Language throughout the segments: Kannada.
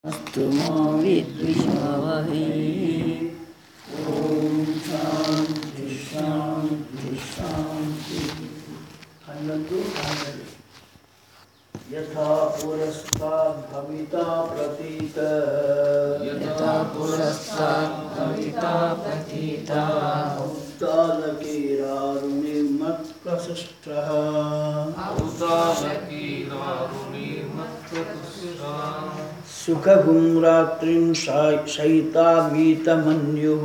अस्तु मा विद्विषावहै ಹನ್ನೊಂದು ಹನ್ನೆರಡು ಯಥಾ ಪುರಸ್ತಾದ್ ಭವಿತಾ ಪ್ರತೀತ यथा पुरस्तात् भविता प्रतीता उद्दालकीरारुणिर्मत्प्रसृष्टः सुखगुं रात्रिं शा- शयितावीतमन्युः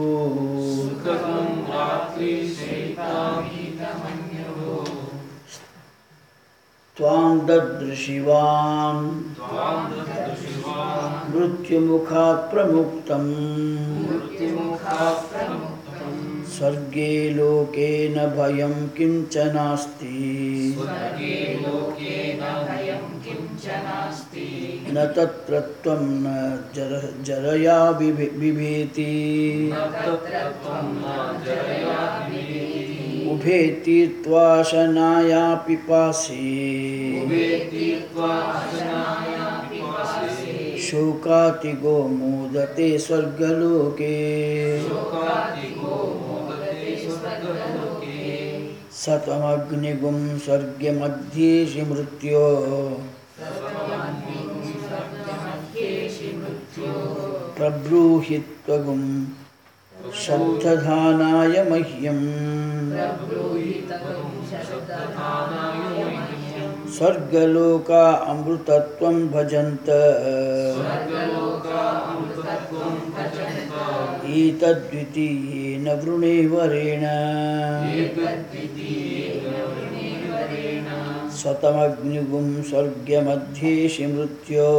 त्वां ददृशिवान् मृत्युमुखात् प्रमुक्तम् स्वर्गे लोके न भयं किञ्च नास्ति न तत्र त्वं न जर जरया बिभे बिभेति उभे तीर्त्वा शनाया पिपासि शोकातिगो मोदते स्वर्गलोके सतमग्निगुं स्वर्गमध्येषि मृत्यो प्रब्रूहि त्वगुं शब्दधानाय मह्यम् स्वर्गलोका अमृतत्वं भजन्त एतद्वितीयेन वृणेवरेण स्वतमग्निगुं स्वर्गमध्येषि मृत्यो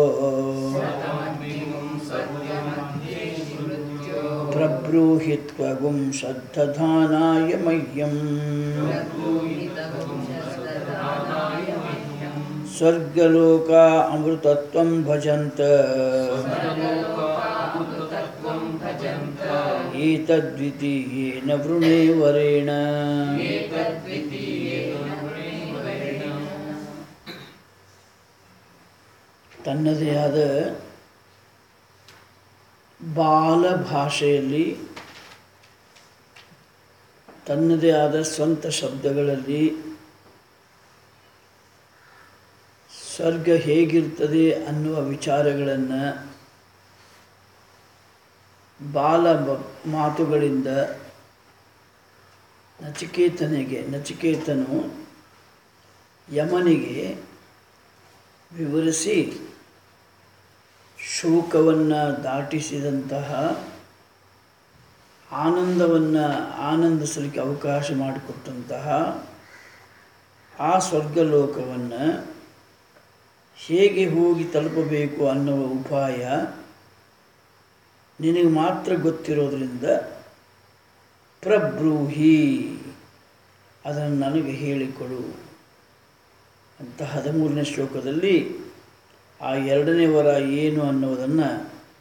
प्रब्रूहि त्वगुं श्रद्धधानाय मह्यम् स्वर्गलोका अमृतत्वं भजन्त एतद्वितीयेन वृणेवरेण ತನ್ನದೇ ಆದ ಬಾಲ ಭಾಷೆಯಲ್ಲಿ ತನ್ನದೇ ಆದ ಸ್ವಂತ ಶಬ್ದಗಳಲ್ಲಿ ಸ್ವರ್ಗ ಹೇಗಿರ್ತದೆ ಅನ್ನುವ ವಿಚಾರಗಳನ್ನು ಬಾಲ ಬ- ಮಾತುಗಳಿಂದ ನಚಿಕೇತನಿಗೆ ನಚಿಕೇತನು ಯಮನಿಗೆ ವಿವರಿಸಿ ಶೋಕವನ್ನು ದಾಟಿಸಿದಂತಹ ಆನಂದವನ್ನು ಆನಂದಿಸಲಿಕ್ಕೆ ಅವಕಾಶ ಮಾಡಿಕೊಟ್ಟಂತಹ ಆ ಸ್ವರ್ಗಲೋಕವನ್ನು ಹೇಗೆ ಹೋಗಿ ತಲುಪಬೇಕು ಅನ್ನುವ ಉಪಾಯ ನಿನಗೆ ಮಾತ್ರ ಗೊತ್ತಿರೋದ್ರಿಂದ ಪ್ರಬ್ರೂಹಿ ಅದನ್ನು ನನಗೆ ಹೇಳಿಕೊಡು ಅಂತ ಹದಿಮೂರನೇ ಶ್ಲೋಕದಲ್ಲಿ ಆ ಎರಡನೇ ವರ ಏನು ಅನ್ನೋದನ್ನು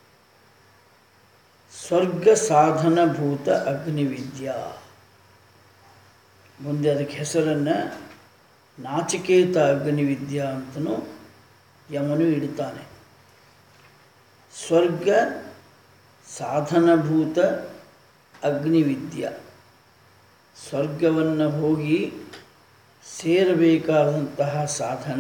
ಸ್ವರ್ಗ ಸಾಧನಭೂತ ಅಗ್ನಿವಿದ್ಯಾ ಮುಂದೆ ಅದಕ್ಕೆ ಹೆಸರನ್ನು ನಾಚಿಕೇತ ಅಗ್ನಿವಿದ್ಯಾ ಅಂತಲೂ ಯಮನು ಇಡ್ತಾನೆ ಸ್ವರ್ಗ ಸಾಧನಭೂತ ಅಗ್ನಿವಿದ್ಯಾ ಸ್ವರ್ಗವನ್ನು ಹೋಗಿ ಸೇರಬೇಕಾದಂತಹ ಸಾಧನ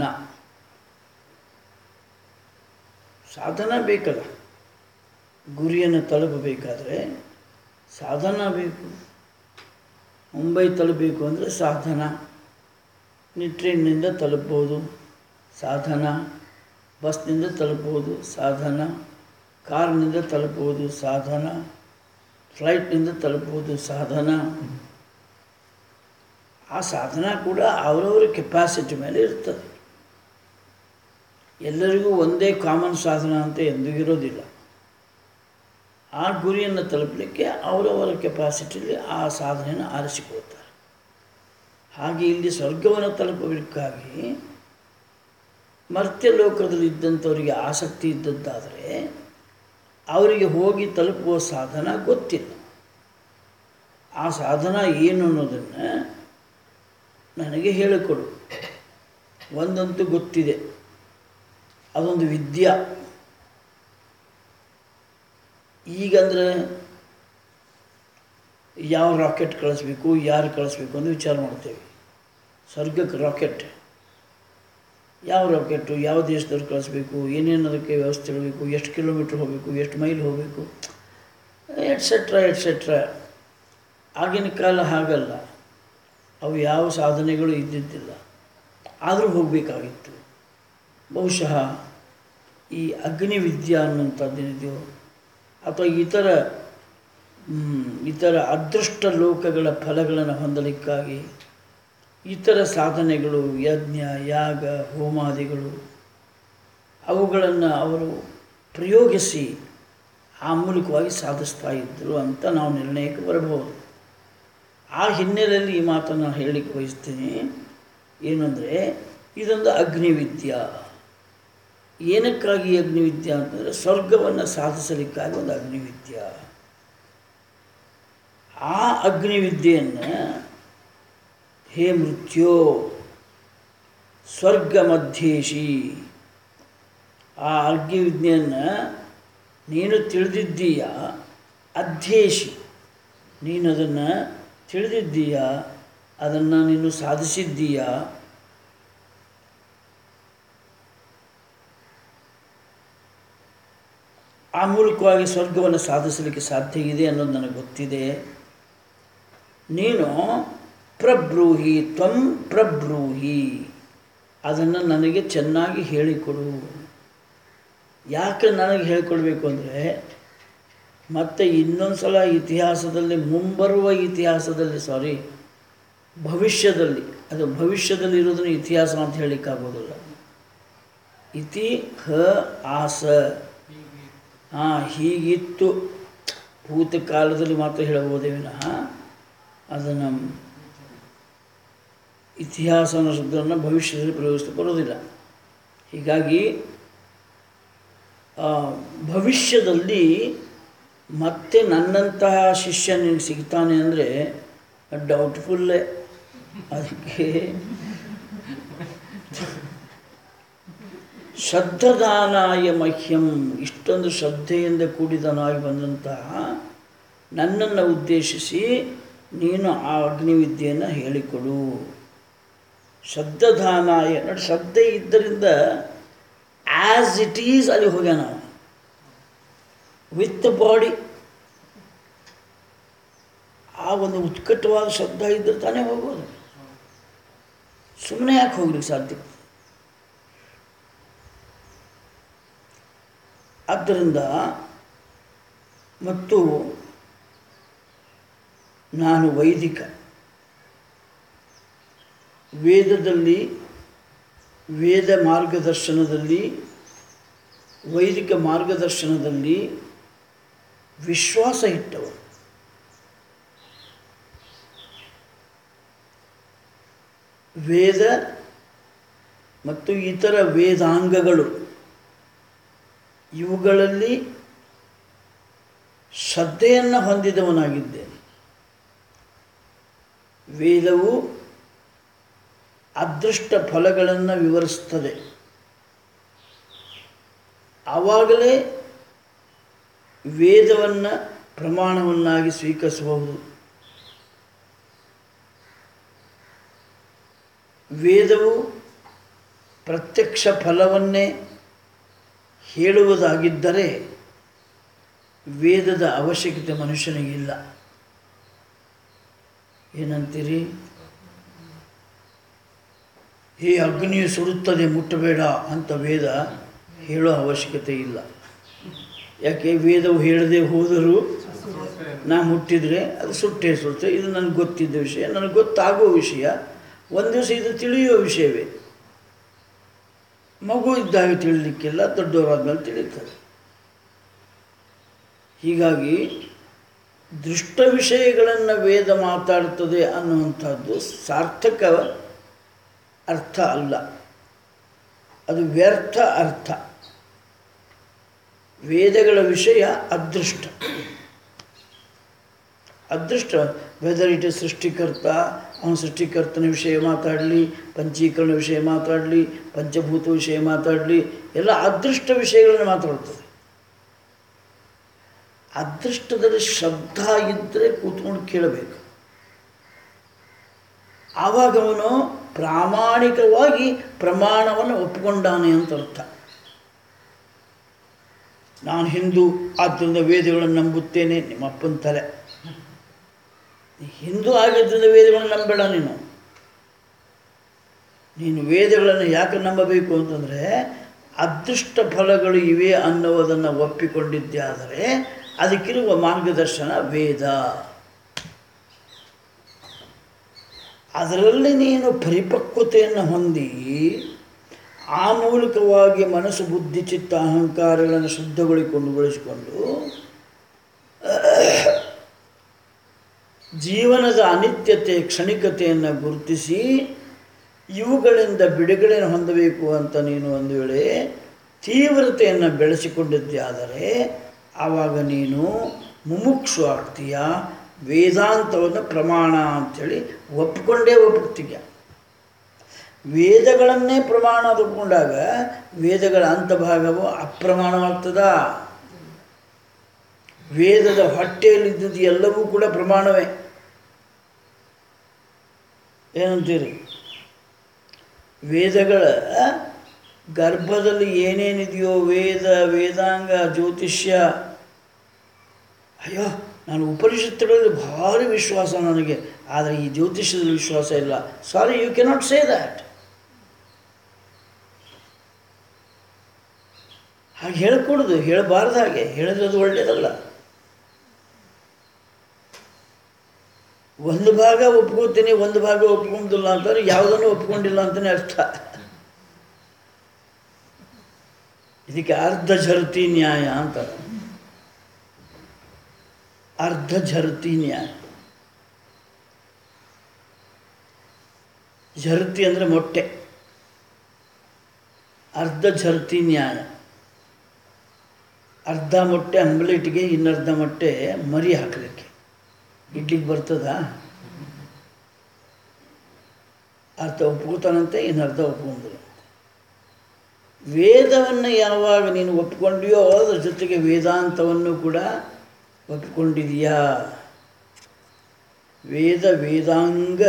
ಸಾಧನ ಬೇಕಲ್ಲ ಗುರಿಯನ್ನು ತಲುಪಬೇಕಾದ್ರೆ ಸಾಧನ ಬೇಕು ಮುಂಬೈ ತಲುಪಬೇಕು ಅಂದರೆ ಸಾಧನ ನೀವು ಟ್ರೈನ್ನಿಂದ ತಲುಪ್ಬೋದು ಸಾಧನ ಬಸ್ನಿಂದ ತಲುಪ್ಬೋದು ಸಾಧನ ಕಾರ್ನಿಂದ ತಲುಪ್ಬೋದು ಸಾಧನ ಫ್ಲೈಟ್ನಿಂದ ತಲುಪ್ಬೋದು ಸಾಧನ ಆ ಸಾಧನ ಕೂಡ ಅವರವರ ಕೆಪಾಸಿಟಿ ಮೇಲೆ ಇರ್ತದೆ ಎಲ್ಲರಿಗೂ ಒಂದೇ ಕಾಮನ್ ಸಾಧನ ಅಂತ ಎಂದೂ ಇರೋದಿಲ್ಲ ಆ ಗುರಿಯನ್ನು ತಲುಪಲಿಕ್ಕೆ ಅವರವರ ಕೆಪಾಸಿಟಿಯಲ್ಲಿ ಆ ಸಾಧನೆಯನ್ನು ಆರಿಸಿಕೊಳ್ತಾರೆ ಹಾಗೆ ಇಲ್ಲಿ ಸ್ವರ್ಗವನ್ನು ತಲುಪಬೇಕಾಗಿ ಮರ್ತ್ಯ ಲೋಕದಲ್ಲಿ ಇದ್ದಂಥವರಿಗೆ ಆಸಕ್ತಿ ಇದ್ದದ್ದಾದರೆ ಅವರಿಗೆ ಹೋಗಿ ತಲುಪುವ ಸಾಧನ ಗೊತ್ತಿಲ್ಲ ಆ ಸಾಧನ ಏನು ಅನ್ನೋದನ್ನು ನನಗೆ ಹೇಳಿಕೊಡು ಒಂದಂತೂ ಗೊತ್ತಿದೆ ಅದೊಂದು ವಿದ್ಯಾ ಈಗಂದರೆ ಯಾವ ರಾಕೆಟ್ ಕಳಿಸ್ಬೇಕು ಯಾರು ಕಳಿಸ್ಬೇಕು ಅಂತ ವಿಚಾರ ಮಾಡ್ತೇವೆ ಸ್ವರ್ಗಕ್ಕೆ ರಾಕೆಟ್ ಯಾವ ರಾಕೆಟು ಯಾವ ದೇಶದವ್ರು ಕಳಿಸ್ಬೇಕು ಏನೇನು ಅದಕ್ಕೆ ವ್ಯವಸ್ಥೆ ಇರಬೇಕು ಎಷ್ಟು ಕಿಲೋಮೀಟ್ರ್ ಹೋಗಬೇಕು ಎಷ್ಟು ಮೈಲ್ ಹೋಗಬೇಕು ಎಟ್ಸೆಟ್ರಾ ಎಟ್ಸೆಟ್ರಾ ಆಗಿನ ಕಾಲ ಹಾಗಲ್ಲ ಅವು ಯಾವ ಸಾಧನೆಗಳು ಇದ್ದಿದ್ದಿಲ್ಲ ಆದರೂ ಹೋಗಬೇಕಾಗಿತ್ತು ಬಹುಶಃ ಈ ಅಗ್ನಿವಿದ್ಯಾ ಅನ್ನುವಂಥದ್ದೇನಿದೆಯೋ ಅಥವಾ ಇತರ ಮ್, ಇತರ ಅದೃಷ್ಟ ಲೋಕಗಳ ಫಲಗಳನ್ನು ಹೊಂದಲಿಕ್ಕಾಗಿ ಇತರ ಸಾಧನೆಗಳು ಯಜ್ಞ ಯಾಗ ಹೋಮಾದಿಗಳು ಅವುಗಳನ್ನು ಅವರು ಪ್ರಯೋಗಿಸಿ ಆ ಮೂಲಕವಾಗಿ ಸಾಧಿಸ್ತಾ ಇದ್ದರು ಅಂತ ನಾವು ನಿರ್ಣಯಕ್ಕೆ ಬರಬಹುದು ಆ ಹಿನ್ನೆಲೆಯಲ್ಲಿ ಈ ಮಾತನ್ನು ಹೇಳಲಿಕ್ಕೆ ಬಯಸ್ತೀನಿ ಏನಂದರೆ ಇದೊಂದು ಅಗ್ನಿವಿದ್ಯಾ ಏನಕ್ಕಾಗಿ ಅಗ್ನಿವಿದ್ಯಾ ಅಂತಂದರೆ ಸ್ವರ್ಗವನ್ನು ಸಾಧಿಸಲಿಕ್ಕಾಗಿ ಒಂದು ಅಗ್ನಿವಿದ್ಯಾ ಆ ಅಗ್ನಿವಿದ್ಯೆಯನ್ನು ಹೇ ಮೃತ್ಯೋ ಸ್ವರ್ಗ ಮಧ್ಯೇಶಿ ಆ ಅಗ್ನಿವಿದ್ಯೆಯನ್ನು ನೀನು ತಿಳಿದಿದ್ದೀಯ ಅಧ್ಯೇಶಿ ನೀನು ಅದನ್ನು ತಿಳಿದಿದ್ದೀಯ ಅದನ್ನು ನೀನು ಸಾಧಿಸಿದ್ದೀಯ ಆ ಮೂಲಕವಾಗಿ ಸ್ವರ್ಗವನ್ನು ಸಾಧಿಸಲಿಕ್ಕೆ ಸಾಧ್ಯ ಇದೆ ಅನ್ನೋದು ನನಗೆ ಗೊತ್ತಿದೆ ನೀನು ಪ್ರಬ್ರೂಹಿ ತ್ವಂ ಪ್ರಬ್ರೂಹಿ ಅದನ್ನು ನನಗೆ ಚೆನ್ನಾಗಿ ಹೇಳಿಕೊಡು ಯಾಕೆ ನನಗೆ ಹೇಳಿಕೊಡ್ಬೇಕು ಅಂದರೆ ಮತ್ತೆ ಇನ್ನೊಂದು ಸಲ ಇತಿಹಾಸದಲ್ಲಿ ಮುಂಬರುವ ಇತಿಹಾಸದಲ್ಲಿ ಸಾರಿ ಭವಿಷ್ಯದಲ್ಲಿ ಅದು ಭವಿಷ್ಯದಲ್ಲಿ ಇರೋದನ್ನು ಇತಿಹಾಸ ಅಂತ ಹೇಳಲಿಕ್ಕಾಗೋದಿಲ್ಲ ಇತಿ ಹ ಆಸ ಹಾಂ ಹೀಗಿತ್ತು ಭೂತಕಾಲದಲ್ಲಿ ಮಾತ್ರ ಹೇಳಬಹುದೇ ವಿನಃ ಅದನ್ನು ಇತಿಹಾಸ ಅನ್ನೋ ಶಬ್ದವನ್ನು ಭವಿಷ್ಯದಲ್ಲಿ ಪ್ರಯೋಗಿಸಲಿಕ್ಕೆ ಬರೋದಿಲ್ಲ ಹೀಗಾಗಿ ಆ, ಭವಿಷ್ಯದಲ್ಲಿ ಮತ್ತೆ ನನ್ನಂತಹ ಶಿಷ್ಯ ನಿನಗೆ ಸಿಗ್ತಾನೆ ಅಂದರೆ ಡೌಟ್ಫುಲ್ಲೇ ಅದಕ್ಕೆ ಶ್ರದ್ಧದಾನಾಯ ಮಹ್ಯಂ ಇಷ್ಟೊಂದು ಶ್ರದ್ಧೆಯಿಂದ ಕೂಡಿದನಾಗಿ ಬಂದಂತಹ ನನ್ನನ್ನು ಉದ್ದೇಶಿಸಿ ನೀನು ಆ ಅಗ್ನಿವಿದ್ಯೆಯನ್ನು ಹೇಳಿಕೊಡು ಶ್ರದ್ಧದಾನಾಯ ನೋಡಿ ಶ್ರದ್ಧೆ ಇದ್ದರಿಂದ ಆ್ಯಸ್ ಇಟ್ ಈಸ್ ಅಲ್ಲಿ ಹೋಗ್ಯಾನ ವಿತ್ ಬಾಡಿ ಆ ಒಂದು ಉತ್ಕಟವಾದ ಶ್ರದ್ಧಾ ಇದ್ದರೆ ತಾನೇ ಹೋಗೋದು ಸುಮ್ಮನೆ ಯಾಕೆ ಹೋಗ್ಲಿಕ್ಕೆ ಸಾಧ್ಯ ಆದ್ದರಿಂದ ಮತ್ತು ನಾನು ವೈದಿಕ ವೇದದಲ್ಲಿ ವೇದ ಮಾರ್ಗದರ್ಶನದಲ್ಲಿ ವೈದಿಕ ಮಾರ್ಗದರ್ಶನದಲ್ಲಿ ವಿಶ್ವಾಸ ಇಟ್ಟವರು ವೇದ ಮತ್ತು ಇತರ ವೇದಾಂಗಗಳು ಇವುಗಳಲ್ಲಿ ಶ್ರದ್ಧೆಯನ್ನು ಹೊಂದಿದವನಾಗಿದ್ದೇನೆ ವೇದವು ಅದೃಷ್ಟ ಫಲಗಳನ್ನು ವಿವರಿಸ್ತದೆ ಆವಾಗಲೇ ವೇದವನ್ನು ಪ್ರಮಾಣವನ್ನಾಗಿ ಸ್ವೀಕರಿಸಬಹುದು ವೇದವು ಪ್ರತ್ಯಕ್ಷ ಫಲವನ್ನೇ ಹೇಳುವುದಾಗಿದ್ದರೆ ವೇದದ ಅವಶ್ಯಕತೆ ಮನುಷ್ಯನಿಗಿಲ್ಲ ಏನಂತೀರಿ ಈ ಅಗ್ನಿಯು ಸುಡುತ್ತದೆ ಮುಟ್ಟಬೇಡ ಅಂತ ವೇದ ಹೇಳೋ ಅವಶ್ಯಕತೆ ಇಲ್ಲ ಯಾಕೆ ವೇದವು ಹೇಳದೆ ಹೋದರೂ ನಾ ಮುಟ್ಟಿದರೆ ಅದು ಸುಟ್ಟೇ ಸುಡುತ್ತೆ ಇದು ನನಗೆ ಗೊತ್ತಿದ್ದ ವಿಷಯ ನನಗೆ ಗೊತ್ತಾಗುವ ವಿಷಯ ಒಂದು ದಿವಸ ಇದು ತಿಳಿಯುವ ವಿಷಯವೇ ಮಗು ಇದ್ದಾಗ ತಿಳಿಲಿಕ್ಕಿಲ್ಲ ದೊಡ್ಡವರಾದ್ಮೇಲೆ ತಿಳಿತಾರೆ ಹೀಗಾಗಿ ದೃಷ್ಟ ವಿಷಯಗಳನ್ನು ವೇದ ಮಾತಾಡ್ತದೆ ಅನ್ನುವಂಥದ್ದು ಸಾರ್ಥಕ ಅರ್ಥ ಅಲ್ಲ ಅದು ವ್ಯರ್ಥ ಅರ್ಥ ವೇದಗಳ ವಿಷಯ ಅದೃಷ್ಟ ಅದೃಷ್ಟ ವೆದರ್ ಇಟ್ ಇಸ್ ಸೃಷ್ಟಿಕರ್ತ ಅವನ ಸೃಷ್ಟಿಕರ್ತನ ವಿಷಯ ಮಾತಾಡಲಿ ಪಂಚೀಕರಣ ವಿಷಯ ಮಾತಾಡಲಿ ಪಂಚಭೂತ ವಿಷಯ ಮಾತಾಡಲಿ ಎಲ್ಲ ಅದೃಷ್ಟ ವಿಷಯಗಳನ್ನು ಮಾತಾಡ್ತದೆ ಅದೃಷ್ಟದಲ್ಲಿ ಶ್ರದ್ಧಾ ಇದ್ದರೆ ಕೂತ್ಕೊಂಡು ಕೇಳಬೇಕು ಆವಾಗ ಅವನು ಪ್ರಾಮಾಣಿಕವಾಗಿ ಪ್ರಮಾಣವನ್ನು ಒಪ್ಪಿಕೊಂಡಾನೆ ಅಂತ ಅರ್ಥ ನಾನು ಹಿಂದೂ ಆದ್ದರಿಂದ ವೇದಗಳನ್ನು ನಂಬುತ್ತೇನೆ ನಿಮ್ಮ ಅಪ್ಪನ ತಲೆ ನೀ ಹಿಂದೂ ಆಗಿದ್ದರಿಂದ ವೇದಗಳನ್ನು ನಂಬೇಡ ನೀನು ನೀನು ವೇದಗಳನ್ನು ಯಾಕೆ ನಂಬಬೇಕು ಅಂತಂದರೆ ಅದೃಷ್ಟ ಫಲಗಳು ಇವೆ ಅನ್ನುವುದನ್ನು ಒಪ್ಪಿಕೊಂಡಿದ್ದೆ ಆದರೆ ಅದಕ್ಕಿರುವ ಮಾರ್ಗದರ್ಶನ ವೇದ ಅದರಲ್ಲಿ ನೀನು ಪರಿಪಕ್ವತೆಯನ್ನು ಹೊಂದಿ ಆ ಮೂಲಕವಾಗಿ ಮನಸ್ಸು ಬುದ್ಧಿ ಚಿತ್ತ ಅಹಂಕಾರಗಳನ್ನು ಶುದ್ಧಗೊಳಿಕೊಂಡು ಬಳಸಿಕೊಂಡು ಜೀವನದ ಅನಿತ್ಯತೆ ಕ್ಷಣಿಕತೆಯನ್ನು ಗುರುತಿಸಿ ಇವುಗಳಿಂದ ಬಿಡುಗಡೆಯನ್ನು ಹೊಂದಬೇಕು ಅಂತ ನೀನು ಒಂದು ವೇಳೆ ತೀವ್ರತೆಯನ್ನು ಬೆಳೆಸಿಕೊಂಡಿದ್ದೆ ಆದರೆ ಆವಾಗ ನೀನು ಮುಮುಕ್ಷು ಆಗ್ತೀಯ ವೇದಾಂತವನ್ನು ಪ್ರಮಾಣ ಅಂಥೇಳಿ ಒಪ್ಪಿಕೊಂಡೇ ಒಪ್ಪಿರ್ತೀಯ ವೇದಗಳನ್ನೇ ಪ್ರಮಾಣ ಅಂತ ಒಪ್ಪಿಕೊಂಡಾಗ ವೇದಗಳ ಅಂತಭಾಗವು ಅಪ್ರಮಾಣವಾಗ್ತದ ವೇದದ ಹೊಟ್ಟೆಯಲ್ಲಿದ್ದದ್ದು ಎಲ್ಲವೂ ಕೂಡ ಪ್ರಮಾಣವೇ ಏನಂತೀರಿ ವೇದಗಳ ಗರ್ಭದಲ್ಲಿ ಏನೇನಿದೆಯೋ ವೇದ ವೇದಾಂಗ ಜ್ಯೋತಿಷ್ಯ ಅಯ್ಯೋ ನಾನು ಉಪನಿಷತ್ತುಗಳಲ್ಲಿ ಭಾರಿ ವಿಶ್ವಾಸ ನನಗೆ ಆದರೆ ಈ ಜ್ಯೋತಿಷ್ಯದಲ್ಲಿ ವಿಶ್ವಾಸ ಇಲ್ಲ sorry you cannot say that ಹಾಗೆ ಹೇಳ್ಕೊಡುದು ಹೇಳಬಾರ್ದು ಹಾಗೆ ಹೇಳಿದ್ರೆ ಅದು ಒಳ್ಳೆಯದಲ್ಲ ಒಂದು ಭಾಗ ಒಪ್ಕೋತೀನಿ ಒಂದು ಭಾಗ ಒಪ್ಕೊಂಡಿಲ್ಲ ಅಂತಂದ್ರೆ ಯಾವುದನ್ನು ಒಪ್ಕೊಂಡಿಲ್ಲ ಅಂತಲೇ ಅರ್ಥ ಇದಕ್ಕೆ ಅರ್ಧ ಝರ್ತಿ ನ್ಯಾಯ ಅಂತಾರೆ ಅರ್ಧ ಝರ್ತಿ ನ್ಯಾಯ ಝರ್ತಿ ಅಂದರೆ ಮೊಟ್ಟೆ ಅರ್ಧ ಝರ್ತಿ ನ್ಯಾಯ ಅರ್ಧ ಮೊಟ್ಟೆ ಅಂಬ್ಲೆಟ್ಗೆ ಇನ್ನರ್ಧ ಮೊಟ್ಟೆ ಮರಿ ಹಾಕಲಿಕ್ಕೆ ಇಡ್ಲಿಗೆ ಬರ್ತದ ಅರ್ಧ ಒಪ್ಕೋತಾನಂತೆ ಇನ್ನರ್ಧ ಒಪ್ಕೊಂಡ್ರು ವೇದವನ್ನು ಯಾವಾಗ ನೀನು ಒಪ್ಕೊಂಡಿಯೋ ಅದ್ರ ಜೊತೆಗೆ ವೇದಾಂತವನ್ನು ಕೂಡ ಒಪ್ಪಿಕೊಂಡಿದೀಯಾ ವೇದ ವೇದಾಂಗ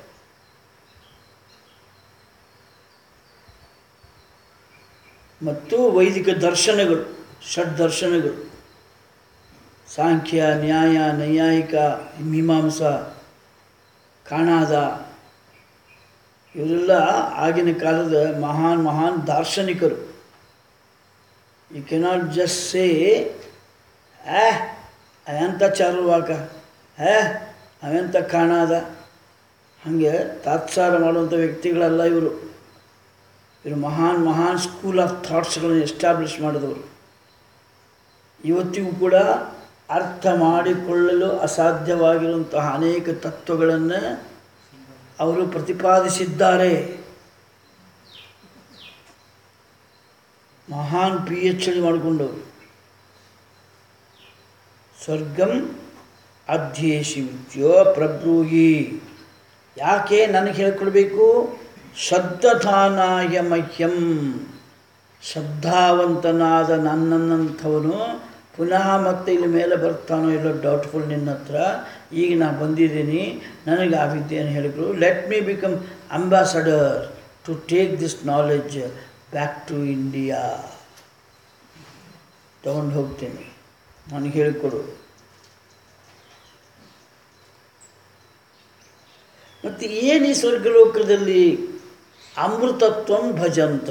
ಮತ್ತು ವೈದಿಕ ದರ್ಶನಗಳು ಷಡ್ ದರ್ಶನಗಳು ಸಾಂಖ್ಯ ನ್ಯಾಯ ನೈಯಾಯಿಕ ಮೀಮಾಂಸ ಕಾಣಾದ ಇವರೆಲ್ಲ ಆಗಿನ ಕಾಲದ ಮಹಾನ್ ಮಹಾನ್ ದಾರ್ಶನಿಕರು ಯು ಕೆನಾಟ್ ಜಸ್ಟ್ ಸೇ ಆ ಅವೆಂತ ಚಾರುವಾಕ ಆ ಅವೆಂತ ಕಾಣಾದ ಹಾಗೆ ತಾತ್ಸಾರ ಮಾಡುವಂಥ ವ್ಯಕ್ತಿಗಳಲ್ಲ ಇವರು ಇವರು ಮಹಾನ್ ಮಹಾನ್ ಸ್ಕೂಲ್ ಆಫ್ ಥಾಟ್ಸ್ಗಳನ್ನು ಎಸ್ಟಾಬ್ಲಿಷ್ ಮಾಡಿದವರು ಇವತ್ತಿಗೂ ಕೂಡ ಅರ್ಥ ಮಾಡಿಕೊಳ್ಳಲು ಅಸಾಧ್ಯವಾಗಿರುವಂತಹ ಅನೇಕ ತತ್ವಗಳನ್ನು ಅವರು ಪ್ರತಿಪಾದಿಸಿದ್ದಾರೆ ಮಹಾನ್ ಪಿ ಎಚ್ ಡಿ ಮಾಡಿಕೊಂಡವರು ಸ್ವರ್ಗಂ ಅಧ್ಯೇಶಿ ವಿದ್ಯೋ ಪ್ರಬ್ರೂಹಿ ಯಾಕೆ ನನಗೆ ಹೇಳ್ಕೊಡ್ಬೇಕು ಶ್ರದ್ಧಾನಾಯ ಮಹ್ಯಂ ಶ್ರದ್ಧಾವಂತನಾದ ನನ್ನನ್ನಂಥವನು ಪುನಃ ಮತ್ತೆ ಇಲ್ಲಿ ಮೇಲೆ ಬರ್ತಾನೋ ಇಲ್ಲೋ ಡೌಟ್ಫುಲ್ ನಿನ್ನ ಹತ್ರ ಈಗ ನಾನು ಬಂದಿದ್ದೀನಿ ನನಗೆ ಆ ವಿದ್ಯೆಯನ್ನು ಹೇಳಿದ್ರು let me become ambassador to take this knowledge back to India ತಗೊಂಡು ಹೋಗ್ತೇನೆ ನನಗೆ ಹೇಳಿಕೊಡು ಮತ್ತು ಏನು ಈ ಸ್ವರ್ಗಲೋಕದಲ್ಲಿ ಅಮೃತತ್ವಂ ಭಜಂತ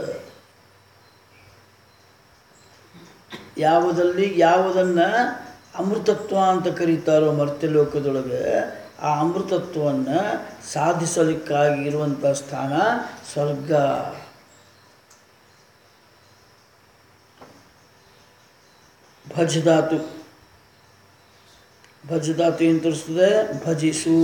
ಯಾವುದಲ್ಲಿ ಯಾವುದನ್ನು ಅಮೃತತ್ವ ಅಂತ ಕರೀತಾರೋ ಮರ್ತ್ಯಲೋಕದೊಳಗೆ ಆ ಅಮೃತತ್ವವನ್ನು ಸಾಧಿಸಲಿಕ್ಕಾಗಿ ಇರುವಂಥ ಸ್ಥಾನ ಸ್ವರ್ಗ ಭಜಧಾತು ಭಜಧಾತು ಏನು ತೋರಿಸ್ತದೆ ಭಜಿಸು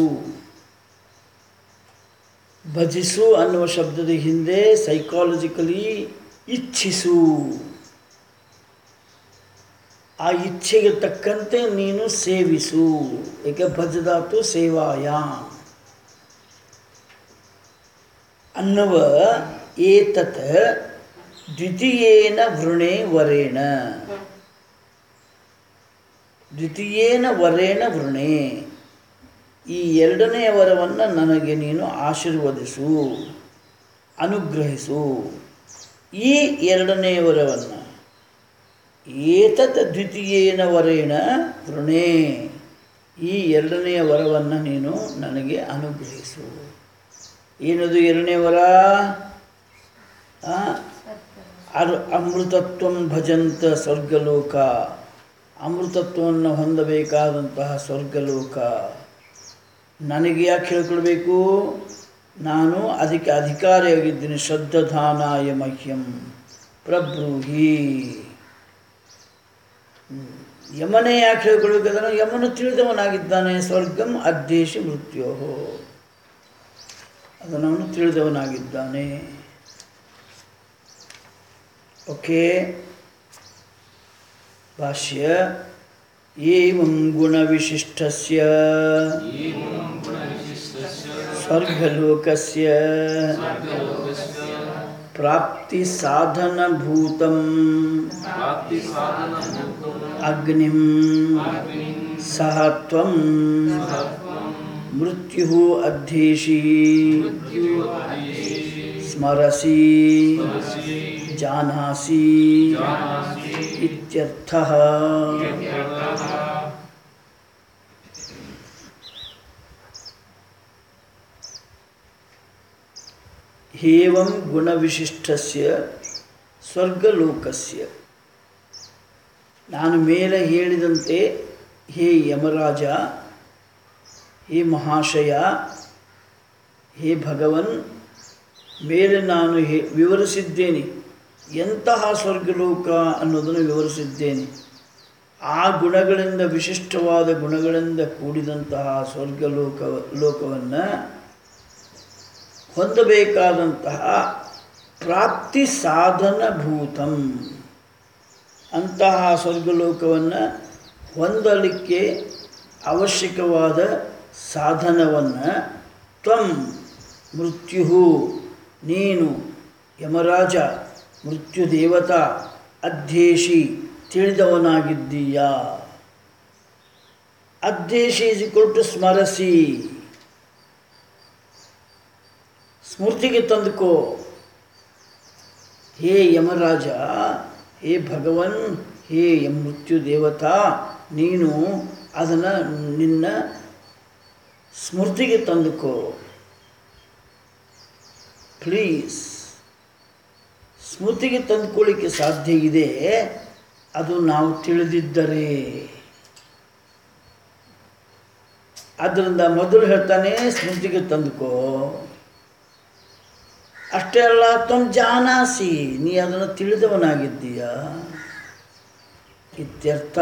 ಭಜಿಸು ಅನ್ನುವ ಶಬ್ದದ ಹಿಂದೆ ಸೈಕಾಲಜಿಕಲಿ ಇಚ್ಛಿಸು ಆ ಇಚ್ಛೆಗೆ ತಕ್ಕಂತೆ ನೀನು ಸೇವಿಸು ಏಕೆ ಭಜದಾತು ಸೇವಾಯ ಅನ್ನುವ ಏತತ್ ದ್ವಿತೀಯೇನ ವೃಣೆ ವರೇಣ ದ್ವಿತೀಯೇನ ವರೇಣ ವೃಣೆ ಈ ಎರಡನೆಯ ವರವನ್ನು ನನಗೆ ನೀನು ಆಶೀರ್ವದಿಸು ಅನುಗ್ರಹಿಸು ಈ ಎರಡನೆಯ ವರವನ್ನು ಏತತ್ ದ್ವಿತೀಯೇನ ವರೇಣ ವೃಣೆ ಈ ಎರಡನೆಯ ವರವನ್ನು ನೀನು ನನಗೆ ಅನುಗ್ರಹಿಸು ಏನದು ಎರಡನೇ ವರ ಆ? ಅರ್ ಅಮೃತತ್ವಂ ಭಜಂತ ಸ್ವರ್ಗಲೋಕ ಅಮೃತತ್ವವನ್ನು ಹೊಂದಬೇಕಾದಂತಹ ಸ್ವರ್ಗಲೋಕ ನನಗೆ ಯಾಕೆ ಹೇಳ್ಕೊಳ್ಬೇಕು ನಾನು ಅದಕ್ಕೆ ಅಧಿಕಾರಿಯಾಗಿದ್ದೀನಿ ಶ್ರದ್ಧಾನಾಯ ಮಹ್ಯಂ ಪ್ರಬ್ರೂಹಿ ಹ್ಮ್. ಯಮನೇ ಯಾಕೆ ಹೇಳ್ಕೊಳ್ಬೇಕಾದ್ರೆ ಯಮನು ತಿಳಿದವನಾಗಿದ್ದಾನೆ ಸ್ವರ್ಗಂ ಅದ್ದೇಶಿ ಮೃತ್ಯೋ ಅದನ್ನು ಅವನು ತಿಳಿದವನಾಗಿದ್ದಾನೆ ಓಕೆ ಭಾಷ್ಯ ಏವಂ ಗುಣವಿಶಿಷ್ಟಸ್ಯ ಸ್ವರ್ಗಲೋಕಸ್ಯ ಪ್ರಾಪ್ತಿ ಸಾಧನಭೂತಂ ಅಗ್ನಿಂ ಸಹ ತ್ವಂ ಮೃತ್ಯು ಅಧ್ಯೇಶಿ ಸ್ಮರಸಿ ಜಾನಾಸಿ ಇತ್ಯರ್ಥಃ ಹೇವಂ ಗುಣವಿಶಿಷ್ಟಸ್ಯ ಸ್ವರ್ಗಲೋಕಸ್ಯ ನಾನು ಮೇಲೆ ಹೇಳಿದಂತೆ ಹೇ ಯಮರಾಜ ಹೇ ಮಹಾಶಯ ಹೇ ಭಗವನ್ ಮೇಲೆ ನಾನು ಹೇ ವಿವರಿಸಿದ್ದೇನೆ ಎಂತಹ ಸ್ವರ್ಗಲೋಕ ಅನ್ನೋದನ್ನು ವಿವರಿಸಿದ್ದೇನೆ ಆ ಗುಣಗಳಿಂದ ವಿಶಿಷ್ಟವಾದ ಗುಣಗಳಿಂದ ಕೂಡಿದಂತಹ ಸ್ವರ್ಗಲೋಕ ಲೋಕವನ್ನು ಹೊಂದಬೇಕಾದಂತಹ ಪ್ರಾಪ್ತಿ ಸಾಧನಭೂತಂ ಅಂತಹ ಸ್ವರ್ಗಲೋಕವನ್ನು ಹೊಂದಲಿಕ್ಕೆ ಅವಶ್ಯಕವಾದ ಸಾಧನವನ್ನು ತ್ವಂ ಮೃತ್ಯು ನೀನು ಯಮರಾಜ ಮೃತ್ಯುದೇವತಾ ಅಧ್ಯೇಶಿ ತಿಳಿದವನಾಗಿದ್ದೀಯಾ ಅಧ್ಯೇಶಿ ಇಸ್ ಇಕ್ವಲ್ ಟು ಸ್ಮರಸಿ ಸ್ಮೃತಿಗೆ ತಂದುಕೋ ಹೇ ಯಮರಾಜ ಹೇ ಭಗವನ್ ಹೇ ಯಂ ಮೃತ್ಯು ದೇವತಾ ನೀನು ಅದನ್ನು ನಿನ್ನ ಸ್ಮೃತಿಗೆ ತಂದುಕೋ ಪ್ಲೀಸ್ ಸ್ಮೃತಿಗೆ ತಂದುಕೊಳ್ಳಿಕ್ಕೆ ಸಾಧ್ಯ ಇದೆ ಅದು ನಾವು ತಿಳಿದಿದ್ದರೆ ಆದ್ದರಿಂದ ಮೊದಲು ಹೇಳ್ತಾನೆ ಸ್ಮೃತಿಗೆ ತಂದುಕೋ ಅಷ್ಟೇ ಅಲ್ಲ ತಮ್ಮ ಜಾನಾಸಿ ನೀ ಅದನ್ನು ತಿಳಿದವನಾಗಿದ್ದೀಯ ಇತ್ಯರ್ಥ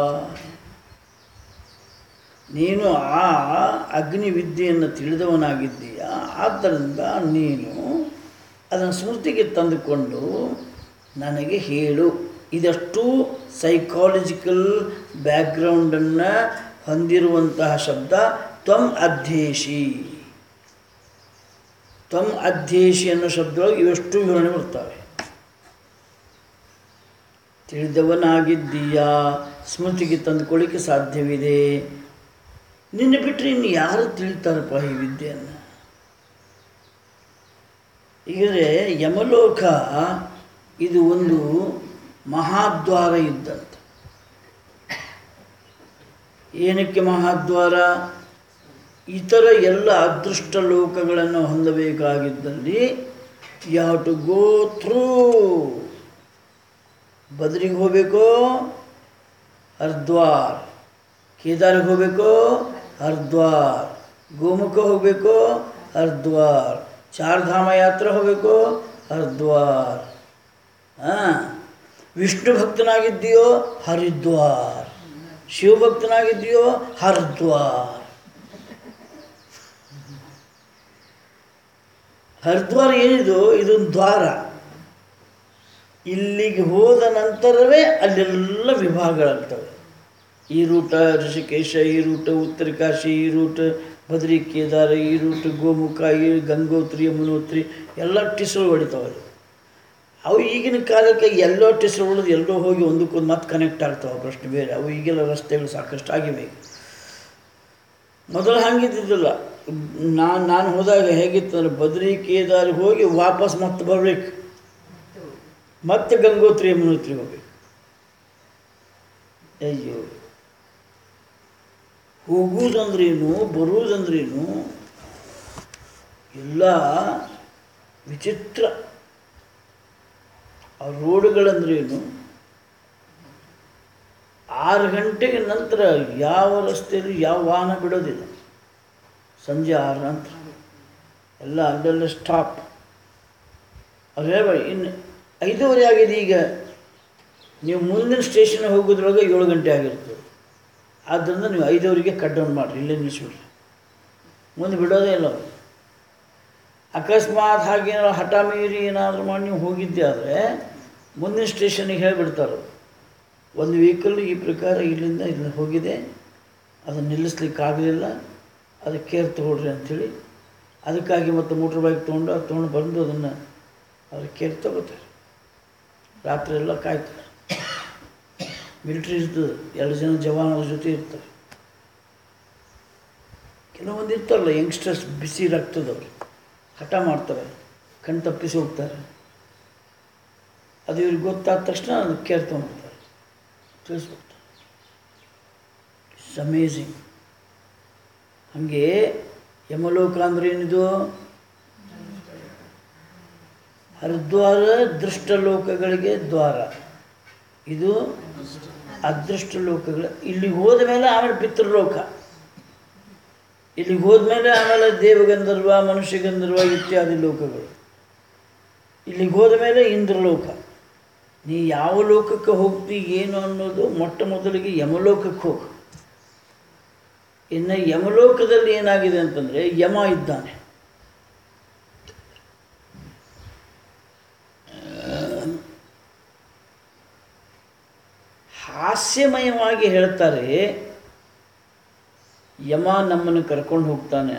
ನೀನು ಆ ಅಗ್ನಿವಿದ್ಯೆಯನ್ನು ತಿಳಿದವನಾಗಿದ್ದೀಯ ಆದ್ದರಿಂದ ನೀನು ಅದನ್ನು ಸ್ಮೃತಿಗೆ ತಂದುಕೊಂಡು ನನಗೆ ಹೇಳು ಇದಷ್ಟು ಸೈಕಾಲಜಿಕಲ್ ಬ್ಯಾಕ್ಗ್ರೌಂಡನ್ನು ಹೊಂದಿರುವಂತಹ ಶಬ್ದ ತ್ವಂ ಅಧ್ಯೇಶಿ ತ್ವಂ ಅಧ್ಯೇಶಿ ಅನ್ನೋ ಶಬ್ದದೊಳಗೆ ಇವೆಷ್ಟು ವಿವರಣೆ ಬರ್ತವೆ ತಿಳಿದವನಾಗಿದ್ದೀಯಾ ಸ್ಮೃತಿಗೆ ತಂದುಕೊಳ್ಳಿಕ್ಕೆ ಸಾಧ್ಯವಿದೆ ನಿನ್ನ ಬಿಟ್ಟರೆ ಇನ್ನು ಯಾರು ತಿಳಿತಾರಪ್ಪ ಈ ವಿದ್ಯೆಯನ್ನು ಈಗರೆ ಯಮಲೋಕ ಇದು ಒಂದು ಮಹಾದ್ವಾರ ಇದ್ದಂತೆ ಏನಕ್ಕೆ ಮಹಾದ್ವಾರ ಇತರ ಎಲ್ಲ ಅದೃಷ್ಟ ಲೋಕಗಳನ್ನು ಹೊಂದಬೇಕಾಗಿದ್ದಲ್ಲಿ ಯಾವ ಟು ಗೋ ಥ್ರೂ ಬದ್ರಿಗೆ ಹೋಗಬೇಕು ಹರಿದ್ವಾರ್ ಕೇದಾರಿಗೆ ಹೋಗಬೇಕು ಹರಿದ್ವಾರ್ ಗೋಮುಖ ಹೋಗಬೇಕು ಹರಿದ್ವಾರ್ ಚಾರ್ಧಾಮ ಯಾತ್ರೆ ಹೋಗಬೇಕು ಹರಿದ್ವಾರ್ ಹಾಂ ವಿಷ್ಣು ಭಕ್ತನಾಗಿದ್ದೀಯೋ ಹರಿದ್ವಾರ್ ಶಿವಭಕ್ತನಾಗಿದ್ದೀಯೋ ಹರಿದ್ವಾರ್ ಹರಿದ್ವಾರ ಏನಿದು ಇದೊಂದು ದ್ವಾರ ಇಲ್ಲಿಗೆ ಹೋದ ನಂತರವೇ ಅಲ್ಲೆಲ್ಲ ವಿಭಾಗಗಳಾಗ್ತವೆ ಈ ರೂಟ ಋಷಿಕೇಶ ಈ ರೂಟ ಉತ್ತರ ಕಾಶಿ ಈ ರೂಟ್ ಬದ್ರಿ ಕೇದಾರ ಈ ರೂಟ್ ಗೋಮುಖ ಈ ಗಂಗೋತ್ರಿ ಯಮುನೋತ್ರಿ ಎಲ್ಲ ಟಿಸು ಹೊಡಿತಾವೆ ಅವು ಈಗಿನ ಕಾಲಕ್ಕೆ ಎಲ್ಲೋ ಟೆಸ್ಟ್ ಉಳಿದು ಎಲ್ಲೋ ಹೋಗಿ ಒಂದಕ್ಕೊಂದು ಮತ್ತೆ ಕನೆಕ್ಟ್ ಆಗ್ತಾವೆ ಪ್ರಶ್ನೆ ಬೇರೆ ಅವು ಈಗೆಲ್ಲ ರಸ್ತೆಗಳು ಸಾಕಷ್ಟು ಆಗಿವೆ ಈಗ ಮೊದಲು ಹಂಗಿದ್ದಿದ್ದಿಲ್ಲ ನಾನು ನಾನು ಹೋದಾಗ ಹೇಗಿತ್ತು ಅಂದರೆ ಬದ್ರಿ ಕೇದಾರಿಗೆ ಹೋಗಿ ವಾಪಸ್ ಮತ್ತೆ ಬರಬೇಕು ಮತ್ತೆ ಗಂಗೋತ್ರಿ ಯಮುನೋತ್ರಿ ಹೋಗ್ಬೇಕು ಅಯ್ಯೋ ಹೋಗುವುದಂದ್ರೇನು ಬರುವುದಂದ್ರೇನು ಎಲ್ಲ ವಿಚಿತ್ರ ಆ ರೋಡ್ಗಳಂದ್ರೇನು ಆರು ಗಂಟೆಗೆ ನಂತರ ಯಾವ ರಸ್ತೆಯಲ್ಲಿ ಯಾವ ವಾಹನ ಬಿಡೋದಿಲ್ಲ ಸಂಜೆ ಆರು ನಂತರ ಎಲ್ಲ ಅಲ್ಲೆಲ್ಲ ಸ್ಟಾಪ್ ಅವ್ರು ಹೇಳ್ಬೇಡಿ ಇನ್ನು ಐದೂವರೆ ಆಗಿದೆ ಈಗ ನೀವು ಮುಂದಿನ ಸ್ಟೇಷನ್ ಹೋಗೋದ್ರೊಳಗೆ ಏಳು ಗಂಟೆ ಆಗಿರ್ತದೆ ಆದ್ದರಿಂದ ನೀವು ಐದೂವರೆಗೆ ಕಟ್ ಡೌನ್ ಮಾಡಿರಿ ಇಲ್ಲೇ ನಿಲ್ಲಿಸ್ಬಿಡ್ರಿ ಮುಂದೆ ಬಿಡೋದೇ ಇಲ್ಲ ಅವರು ಅಕಸ್ಮಾತ್ ಹಾಗೇನಾದ್ರು ಹಠ ಮೀರಿ ಏನಾದರೂ ಮಾಡಿ ನೀವು ಹೋಗಿದ್ದೆ ಆದರೆ ಮುಂದಿನ ಸ್ಟೇಷನಿಗೆ ಹೇಳಿಬಿಡ್ತಾರೆ ಒಂದು ವೆಹಿಕಲ್ ಈ ಪ್ರಕಾರ ಇಲ್ಲಿಂದ ಇಲ್ಲಿ ಹೋಗಿದೆ ಅದನ್ನು ನಿಲ್ಲಿಸ್ಲಿಕ್ಕೆ ಆಗಲಿಲ್ಲ ಅದಕ್ಕೆ ಕೇರ್ ತಗೊಳ್ರಿ ಅಂಥೇಳಿ ಅದಕ್ಕಾಗಿ ಮತ್ತೆ ಮೋಟ್ರ್ ಬೈಕ್ ತೊಗೊಂಡು ಅದು ತೊಗೊಂಡು ಬಂದು ಅದನ್ನು ಅವ್ರು ಕೇರ್ ತಗೋತಾರೆ ರಾತ್ರಿ ಎಲ್ಲ ಕಾಯ್ತಾರೆ ಮಿಲಿಟ್ರಿ ಇರ್ತದೆ ಎರಡು ಜನ ಜವಾನರ ಜೊತೆ ಇರ್ತಾರೆ ಕೆಲವೊಂದು ಇರ್ತಾರಲ್ಲ ಯಂಗ್ಸ್ಟರ್ಸ್ ಬಿಸಿ ರಕ್ತದವ್ರು ಹಠ ಮಾಡ್ತಾರೆ ಕಣ್ ತಪ್ಪಿಸಿ ಹೋಗ್ತಾರೆ ಅದು ಇವ್ರಿಗೆ ಗೊತ್ತಾದ ತಕ್ಷಣ ಅದು ಕೇರ್ ತೊಗೊಂಡ್ಬಿಡ್ತಾರೆ ತಿಳಿಸ್ಬಿಡ್ತಾರೆ ಇಟ್ಸ್ ಅಮೇಝಿಂಗ್ ಹಾಗೆ ಯಮಲೋಕ ಅಂದ್ರೆ ಏನಿದು ಹರಿದ್ವಾರ ದೃಷ್ಟ ಲೋಕಗಳಿಗೆ ದ್ವಾರ ಇದು ಅದೃಷ್ಟ ಲೋಕಗಳ ಇಲ್ಲಿಗೆ ಹೋದ ಮೇಲೆ ಆಮೇಲೆ ಪಿತೃಲೋಕ ಇಲ್ಲಿಗೆ ಹೋದ್ಮೇಲೆ ಆಮೇಲೆ ದೇವಗಂಧರ್ವ ಮನುಷ್ಯಗಂಧರ್ವ ಇತ್ಯಾದಿ ಲೋಕಗಳು ಇಲ್ಲಿಗೆ ಹೋದ ಮೇಲೆ ಇಂದ್ರಲೋಕ ನೀ ಯಾವ ಲೋಕಕ್ಕೆ ಹೋಗ್ತಿ ಏನು ಅನ್ನೋದು ಮೊಟ್ಟ ಮೊದಲಿಗೆ ಯಮಲೋಕಕ್ಕೆ ಹೋಗು ಇನ್ನು ಯಮಲೋಕದಲ್ಲಿ ಏನಾಗಿದೆ ಅಂತಂದರೆ ಯಮ ಇದ್ದಾನೆ ಹಾಸ್ಯಮಯವಾಗಿ ಹೇಳ್ತಾರೆ ಯಮ ನಮ್ಮನ್ನು ಕರ್ಕೊಂಡು ಹೋಗ್ತಾನೆ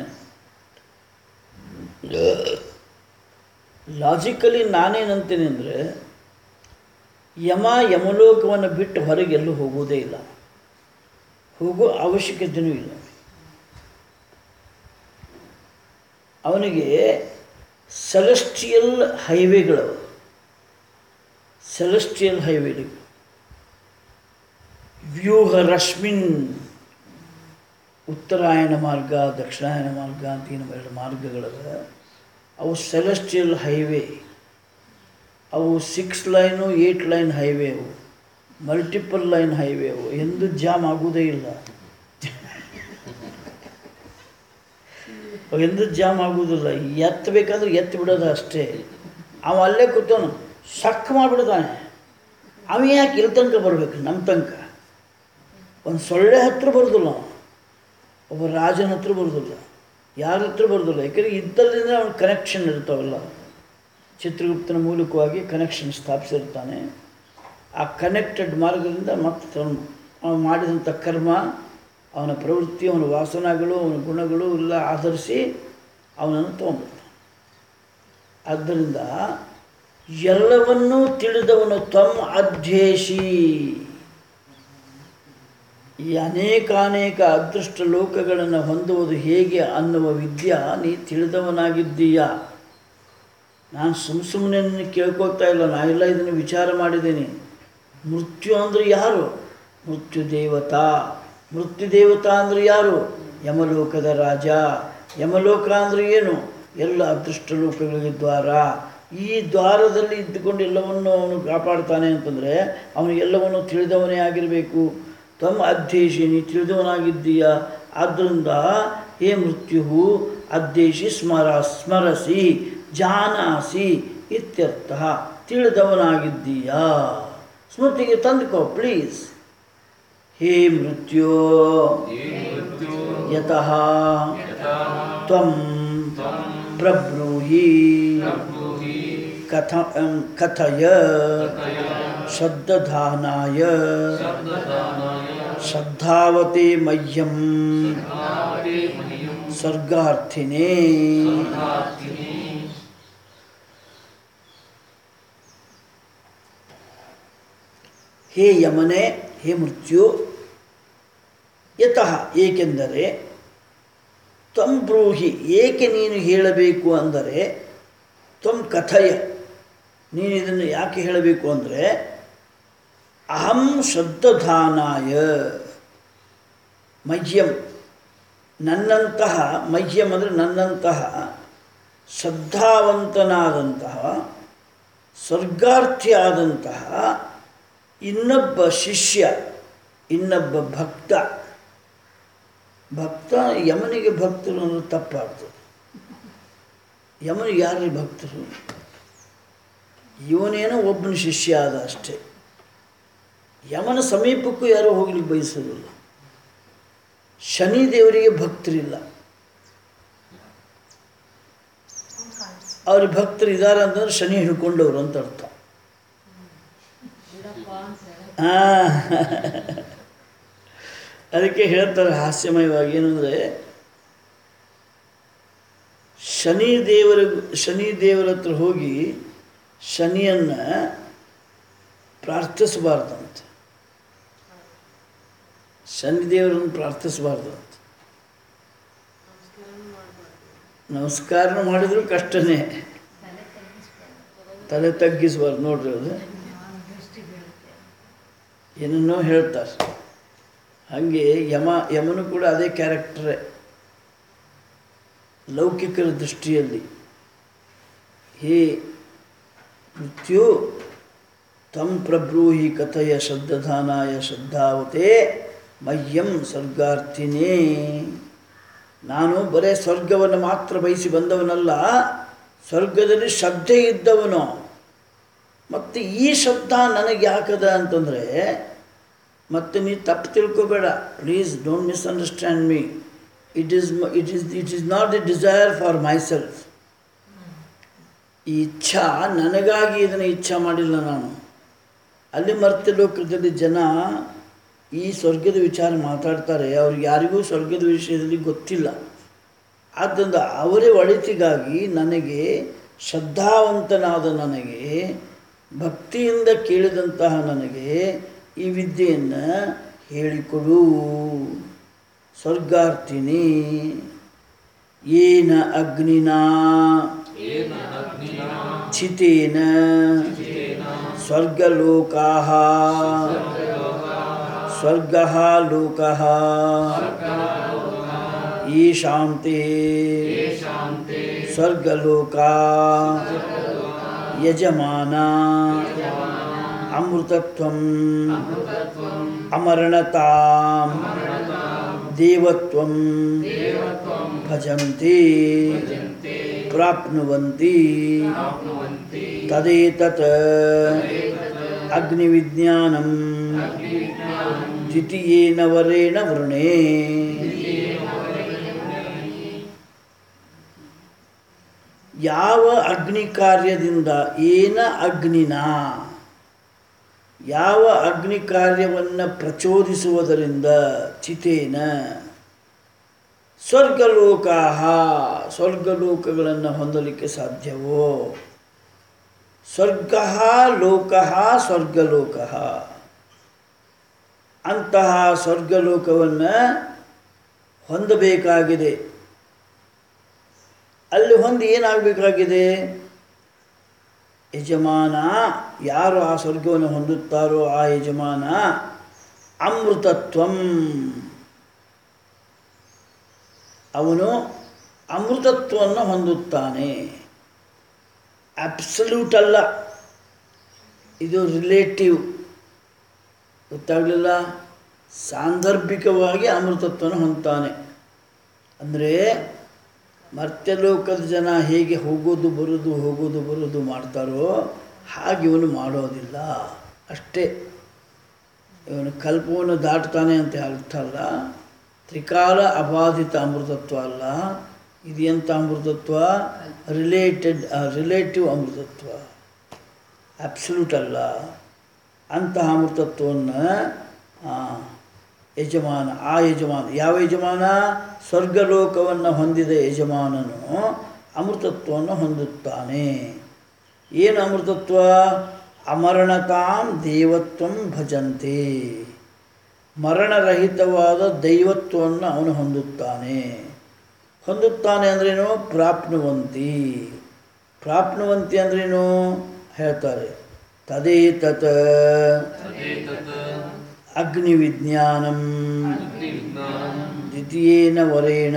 ಲಾಜಿಕಲಿ ನಾನೇನಂತೀನಿ ಅಂದರೆ ಯಮ ಯಮಲೋಕವನ್ನು ಬಿಟ್ಟು ಹೊರಗೆ ಎಲ್ಲೂ ಹೋಗೋದೇ ಇಲ್ಲ ಹೋಗೋ ಅವಶ್ಯಕತೆಯೂ ಇಲ್ಲ ಅವನಿಗೆ ಸೆಲೆಸ್ಟಿಯಲ್ ಹೈವೇಗಳವು ಸೆಲೆಸ್ಟಿಯಲ್ ಹೈವೇಗಳು ವ್ಯೂಹ ರಶ್ಮಿನ್ ಉತ್ತರಾಯಣ ಮಾರ್ಗ ದಕ್ಷಿಣಾಯನ ಮಾರ್ಗ ಅಂತ ಏನು ಎರಡು ಮಾರ್ಗಗಳವ ಅವು ಸೆಲೆಸ್ಟಿಯಲ್ ಹೈವೇ ಅವು six line eight line highway ಅವು ಮಲ್ಟಿಪಲ್ ಲೈನ್ ಹೈವೇ ಅವು ಎಂದು ಜಾಮ್ ಆಗುವುದೇ ಇಲ್ಲ ಅವು ಎಂದು ಜಾಮ್ ಆಗುವುದಿಲ್ಲ ಎತ್ತಬೇಕಾದ್ರೆ ಎತ್ತಿ ಬಿಡೋದು ಅಷ್ಟೇ ಅವ ಅಲ್ಲೇ ಕೂತವನು ಸಕ್ ಮಾಡಿಬಿಡ್ತಾನೆ ಅವ ಯಾಕೆ ಇಲ್ಲಿ ತನಕ ಬರಬೇಕು ನಮ್ಮ ತನಕ ಒಂದು ಸೊಳ್ಳೆ ಹತ್ರ ಬರೋದಿಲ್ಲ ಅವ ಒಬ್ಬ ರಾಜನ ಹತ್ರ ಬರೋದಿಲ್ಲ ಯಾರ ಹತ್ರ ಬರೋದಿಲ್ಲ ಯಾಕಂದರೆ ಇದ್ದಲ್ಲಿಂದ ಅವನ ಕನೆಕ್ಷನ್ ಇರ್ತಾವಲ್ಲ ಚಿತ್ರಗುಪ್ತನ ಮೂಲಕವಾಗಿ ಕನೆಕ್ಷನ್ ಸ್ಥಾಪಿಸಿರ್ತಾನೆ ಆ ಕನೆಕ್ಟೆಡ್ ಮಾರ್ಗದಿಂದ ಮತ್ತೆ ತನ್ನ ಅವನು ಮಾಡಿದಂಥ ಕರ್ಮ ಅವನ ಪ್ರವೃತ್ತಿ ಅವನ ವಾಸನಗಳು ಅವನ ಗುಣಗಳು ಎಲ್ಲ ಆಧರಿಸಿ ಅವನನ್ನು ತೊಗೊಂಡ್ಬಿಡ್ತಾನೆ ಆದ್ದರಿಂದ ಎಲ್ಲವನ್ನೂ ತಿಳಿದವನು ತ್ವಂ ಅಧ್ಯೇಶಿ ಈ ಅನೇಕಾನೇಕ ಅದೃಷ್ಟ ಲೋಕಗಳನ್ನು ಹೊಂದುವುದು ಹೇಗೆ ಅನ್ನುವ ವಿದ್ಯ ನೀ ತಿಳಿದವನಾಗಿದ್ದೀಯಾ ನಾನು ಸುಮ್ಮ ಸುಮ್ಮನೆ ನಿನ್ನ ಕೇಳ್ಕೊಳ್ತಾ ಇಲ್ಲ ನಾನೆಲ್ಲ ಇದನ್ನು ವಿಚಾರ ಮಾಡಿದ್ದೀನಿ ಮೃತ್ಯು ಅಂದರೆ ಯಾರು ಮೃತ್ಯು ದೇವತಾ ಮೃತ್ಯು ದೇವತಾ ಅಂದರೆ ಯಾರು ಯಮಲೋಕದ ರಾಜ ಯಮಲೋಕ ಅಂದರೆ ಏನು ಎಲ್ಲ ಅದೃಷ್ಟ ಲೋಕಗಳಿಗೆ ದ್ವಾರ ಈ ದ್ವಾರದಲ್ಲಿ ಇದ್ದುಕೊಂಡು ಎಲ್ಲವನ್ನು ಅವನು ಕಾಪಾಡ್ತಾನೆ ಅಂತಂದರೆ ಅವನು ಎಲ್ಲವನ್ನು ತಿಳಿದವನೇ ಆಗಿರಬೇಕು ತಮ್ಮ ಅಧ್ಯೇಶಿ ನೀ ತಿಳಿದವನಾಗಿದ್ದೀಯ ಆದ್ದರಿಂದ ಹೇ ಮೃತ್ಯು ಅಧ್ಯೇಶಿ ಸ್ಮರ ಸ್ಮರಸಿ ಜಾನಾಸಿ ಇತ್ಯರ್ಥ ತಿಳಿದವನಾಗಿದ್ದೀಯಾ ಸ್ಮೃತಿಗೆ ತಂದುಕೋ ಪ್ಲೀಸ್ ಹೇ ಮೃತ್ಯೋ ಯತಃ ತ್ವಂ ಪ್ರಬ್ರೂಹಿ ಕಥ ಕಥಯ ಶ್ರದ್ಧಾನಾಯ ಶ್ರದ್ಧಾವತೆ ಮಹ್ಯಂ ಸ್ವರ್ಗಾರ್ಥಿನೇ ಹೇ ಯಮನೆ ಹೇ ಮೃತ್ಯು ಯತಃ ಏಕೆಂದರೆ ತ್ವಂ ಬ್ರೂಹಿ ಏಕೆ ನೀನು ಹೇಳಬೇಕು ಅಂದರೆ ತ್ವಂ ಕಥಯ ನೀನು ಇದನ್ನು ಯಾಕೆ ಹೇಳಬೇಕು ಅಂದರೆ ಅಹಂ ಶ್ರದ್ಧಧಾನಾಯ ಮಹ್ಯಂ ನನ್ನಂತಹ ಮಹ್ಯಂ ಅಂದರೆ ನನ್ನಂತಹ ಶ್ರದ್ಧಾವಂತನಾದಂತಹ ಸ್ವರ್ಗಾರ್ಥಿಯಾದಂತಹ ಇನ್ನೊಬ್ಬ ಶಿಷ್ಯ ಇನ್ನೊಬ್ಬ ಭಕ್ತ ಭಕ್ತ ಯಮನಿಗೆ ಭಕ್ತರು ಅನ್ನೋದು ತಪ್ಪಾಗ್ತದೆ ಯಮನಿಗೆ ಯಾರಿಗೆ ಭಕ್ತರು ಇವನೇನೋ ಒಬ್ಬನ ಶಿಷ್ಯ ಆದ ಅಷ್ಟೇ ಯಮನ ಸಮೀಪಕ್ಕೂ ಯಾರೂ ಹೋಗ್ಲಿಕ್ಕೆ ಬಯಸೋದಿಲ್ಲ ಶನಿ ದೇವರಿಗೆ ಭಕ್ತರಿಲ್ಲ ಅವ್ರ ಭಕ್ತರು ಇದ್ದಾರೆ ಅಂತಂದ್ರೆ ಶನಿ ಹಿಡ್ಕೊಂಡವ್ರು ಅಂತ ಅರ್ಥ ಆ, ಅದಕ್ಕೆ ಹೇಳ್ತಾರೆ ಹಾಸ್ಯಮಯವಾಗಿ ಏನಂದರೆ ಶನಿ ದೇವರ ಶನಿ ದೇವರ ಹತ್ರ ಹೋಗಿ ಶನಿಯನ್ನು ಪ್ರಾರ್ಥಿಸಬಾರ್ದಂತೆ ಶನಿ ದೇವರನ್ನು ಪ್ರಾರ್ಥಿಸಬಾರ್ದಂತೆ ನಮಸ್ಕಾರ ಮಾಡಿದರೂ ಕಷ್ಟನೇ ತಲೆ ತಗ್ಗಿಸಬಾರ್ದು ನೋಡ್ರಿ ಅದು ಏನನ್ನೋ ಹೇಳ್ತಾರೆ ಹಾಗೆ ಯಮ ಯಮನು ಕೂಡ ಅದೇ ಕ್ಯಾರೆಕ್ಟರೇ ಲೌಕಿಕರ ದೃಷ್ಟಿಯಲ್ಲಿ ಹೇ ಮೃತ್ಯು ತಂ ಪ್ರಬ್ರೂಹಿ ಕಥೆಯ ಶ್ರದ್ಧಧಾನಾಯ ಶ್ರದ್ಧಾವತೆ ಮಹ್ಯಂ ಸ್ವರ್ಗಾರ್ಥಿನೇ ನಾನು ಬರೇ ಸ್ವರ್ಗವನ್ನು ಮಾತ್ರ ಬಯಸಿ ಬಂದವನಲ್ಲ ಸ್ವರ್ಗದಲ್ಲಿ ಶ್ರದ್ಧೆ ಇದ್ದವನು ಮತ್ತು ಈ ಶಬ್ದ ನನಗೆ ಯಾಕದ ಅಂತಂದರೆ ಮತ್ತು ನೀ ತಪ್ಪು ತಿಳ್ಕೊಬೇಡ please don't misunderstand me it is it is it is not the desire for myself ಈ ಇಚ್ಛಾ ನನಗಾಗಿ ಇದನ್ನು ಇಚ್ಛಾ ಮಾಡಿಲ್ಲ ನಾನು ಅಲ್ಲಿ ಮರ್ತ್ಯ ಲೋಕದಲ್ಲಿ ಜನ ಈ ಸ್ವರ್ಗದ ವಿಚಾರ ಮಾತಾಡ್ತಾರೆ ಅವ್ರಿಗೆ ಯಾರಿಗೂ ಸ್ವರ್ಗದ ವಿಷಯದಲ್ಲಿ ಗೊತ್ತಿಲ್ಲ ಆದ್ದರಿಂದ ಅವರೇ ಒಳಿತಿಗಾಗಿ ನನಗೆ ಶ್ರದ್ಧಾವಂತನಾದ ನನಗೆ ಭಕ್ತಿಯಿಂದ ಕೇಳಿದಂತಹ ನನಗೆ ಈ ವಿದ್ಯೆಯನ್ನು ಹೇಳಿಕೊಡು ಸ್ವರ್ಗಾರ್ಥಿನಿ ಏನ ಅಗ್ನಿನಾ ಚಿತೇನ ಸ್ವರ್ಗಲೋಕಾ ಸ್ವರ್ಗ ಲೋಕ ಈಶಾಂತೆ ಸ್ವರ್ಗಲೋಕ ಯಜಮಾನ ಅಮೃತತ್ವಂ ಅಮರಣತಾಂ ದೇವತ್ವಂ ಭಜಂತಿ ಪ್ರಾಪ್ನುವಂತಿ ತದೇತತ್ ಅಗ್ನಿವಿಜ್ಞಾನಂ ದ್ವಿತೀಯೇನ ವರೇಣ ವೃಣೇ ಯಾವ ಅಗ್ನಿ ಕಾರ್ಯದಿಂದ ಏನ ಅಗ್ನಿನ ಯಾವ ಅಗ್ನಿ ಕಾರ್ಯವನ್ನು ಪ್ರಚೋದಿಸುವುದರಿಂದ ಚಿತೇನ ಸ್ವರ್ಗಲೋಕಾ ಸ್ವರ್ಗಲೋಕಗಳನ್ನು ಹೊಂದಲಿಕ್ಕೆ ಸಾಧ್ಯವೋ ಸ್ವರ್ಗ ಲೋಕ ಸ್ವರ್ಗಲೋಕ ಅಂತಹ ಸ್ವರ್ಗಲೋಕವನ್ನು ಹೊಂದಬೇಕಾಗಿದೆ ಅಲ್ಲಿ ಹೊಂದಿ ಏನಾಗಬೇಕಾಗಿದೆ ಯಜಮಾನ ಯಾರು ಆ ಸ್ವರ್ಗವನ್ನು ಹೊಂದುತ್ತಾರೋ ಆ ಯಜಮಾನ ಅಮೃತತ್ವಂ ಅವನು ಅಮೃತತ್ವವನ್ನು ಹೊಂದುತ್ತಾನೆ ಅಬ್ಸಲ್ಯೂಟ್ ಅಲ್ಲ ಇದು ರಿಲೇಟಿವ್ ಗೊತ್ತಾಗಲಿಲ್ಲ ಸಾಂದರ್ಭಿಕವಾಗಿ ಅಮೃತತ್ವವನ್ನು ಹೊಂದ್ತಾನೆ ಅಂದರೆ ಮರ್ತ್ಯಲೋಕದ ಜನ ಹೇಗೆ ಹೋಗೋದು ಬರೋದು ಹೋಗೋದು ಬರೋದು ಮಾಡ್ತಾರೋ ಹಾಗೆ ಇವನು ಮಾಡೋದಿಲ್ಲ ಅಷ್ಟೇ ಇವನು ಕಲ್ಪವನ್ನು ದಾಟ್ತಾನೆ ಅಂತ ಅರ್ಥ ಅಲ್ಲ ತ್ರಿಕಾಲ ಅಬಾಧಿತ ಅಮೃತತ್ವ ಅಲ್ಲ ಇದು ಎಂಥ ಅಮೃತತ್ವ ರಿಲೇಟೆಡ್ ರಿಲೇಟಿವ್ ಅಮೃತತ್ವ ಅಬ್ಸಲ್ಯೂಟ್ ಅಲ್ಲ ಅಂತಹ ಅಮೃತತ್ವವನ್ನು ಯಜಮಾನ ಆ ಯಜಮಾನ ಯಾವ ಯಜಮಾನ ಸ್ವರ್ಗಲೋಕವನ್ನು ಹೊಂದಿದ ಯಜಮಾನನು ಅಮೃತತ್ವವನ್ನು ಹೊಂದುತ್ತಾನೆ ಏನು ಅಮೃತತ್ವ ಅಮರಣತಾಂ ದೇವತ್ವಂ ಭಜಂತೆ ಮರಣರಹಿತವಾದ ದೈವತ್ವವನ್ನು ಅವನು ಹೊಂದುತ್ತಾನೆ ಹೊಂದುತ್ತಾನೆ ಅಂದ್ರೇನು ಪ್ರಾಪ್ನುವಂತಿ ಪ್ರಾಪ್ನುವಂತಿ ಅಂದ್ರೇನು ಹೇಳ್ತಾರೆ ತದೇತತ್ ಅಗ್ನಿವಿಜ್ಞಾನಂ ದ್ವಿತೀಯೇನ ವರೇಣ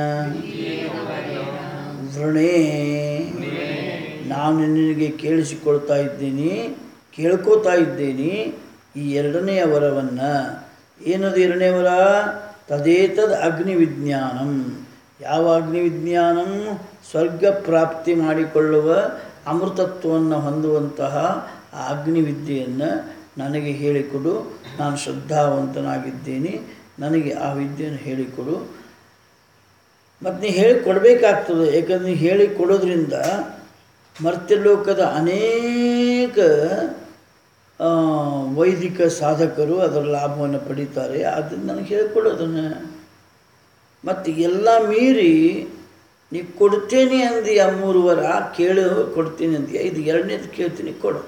ವೃಣೇ ನಾನು ನಿನಗೆ ಕೇಳಿಸಿಕೊಳ್ತಾ ಇದ್ದೀನಿ ಕೇಳ್ಕೋತಾ ಇದ್ದೀನಿ ಈ ಎರಡನೆಯ ವರವನ್ನು ಏನದು ಎರಡನೇ ವರ ತದೇತದ್ ಅಗ್ನಿವಿಜ್ಞಾನಂ ಯಾವ ಅಗ್ನಿವಿಜ್ಞಾನಂ ಸ್ವರ್ಗ ಪ್ರಾಪ್ತಿ ಮಾಡಿಕೊಳ್ಳುವ ಅಮೃತತ್ವವನ್ನು ಹೊಂದುವಂತಹ ಆ ಅಗ್ನಿವಿದ್ಯೆಯನ್ನು ನನಗೆ ಹೇಳಿಕೊಡು ನಾನು ಶ್ರದ್ಧಾವಂತನಾಗಿದ್ದೀನಿ ನನಗೆ ಆ ವಿದ್ಯೆಯನ್ನು ಹೇಳಿಕೊಡು ಮತ್ತು ನೀ ಹೇಳಿಕೊಡ್ಬೇಕಾಗ್ತದೆ ಯಾಕಂದ್ರೆ ನೀ ಹೇಳಿ ಕೊಡೋದ್ರಿಂದ ಮರ್ತ್ಯಲೋಕದ ಅನೇಕ ಆ, ವೈದಿಕ ಸಾಧಕರು ಅದರ ಲಾಭವನ್ನು ಪಡೀತಾರೆ ಅದನ್ನು ನನಗೆ ಹೇಳಿಕೊಡೋದನ್ನು ಮತ್ತು ಎಲ್ಲ ಮೀರಿ ನೀ ಕೊಡ್ತೇನೆ ಅಂದೀಯ ಮೂರು ವರ ಕೇಳು ಕೊಡ್ತೀನಿ ಅಂದೀಯ ಇದು ಎರಡನೇದು ಕೇಳ್ತೀನಿ ಕೊಡು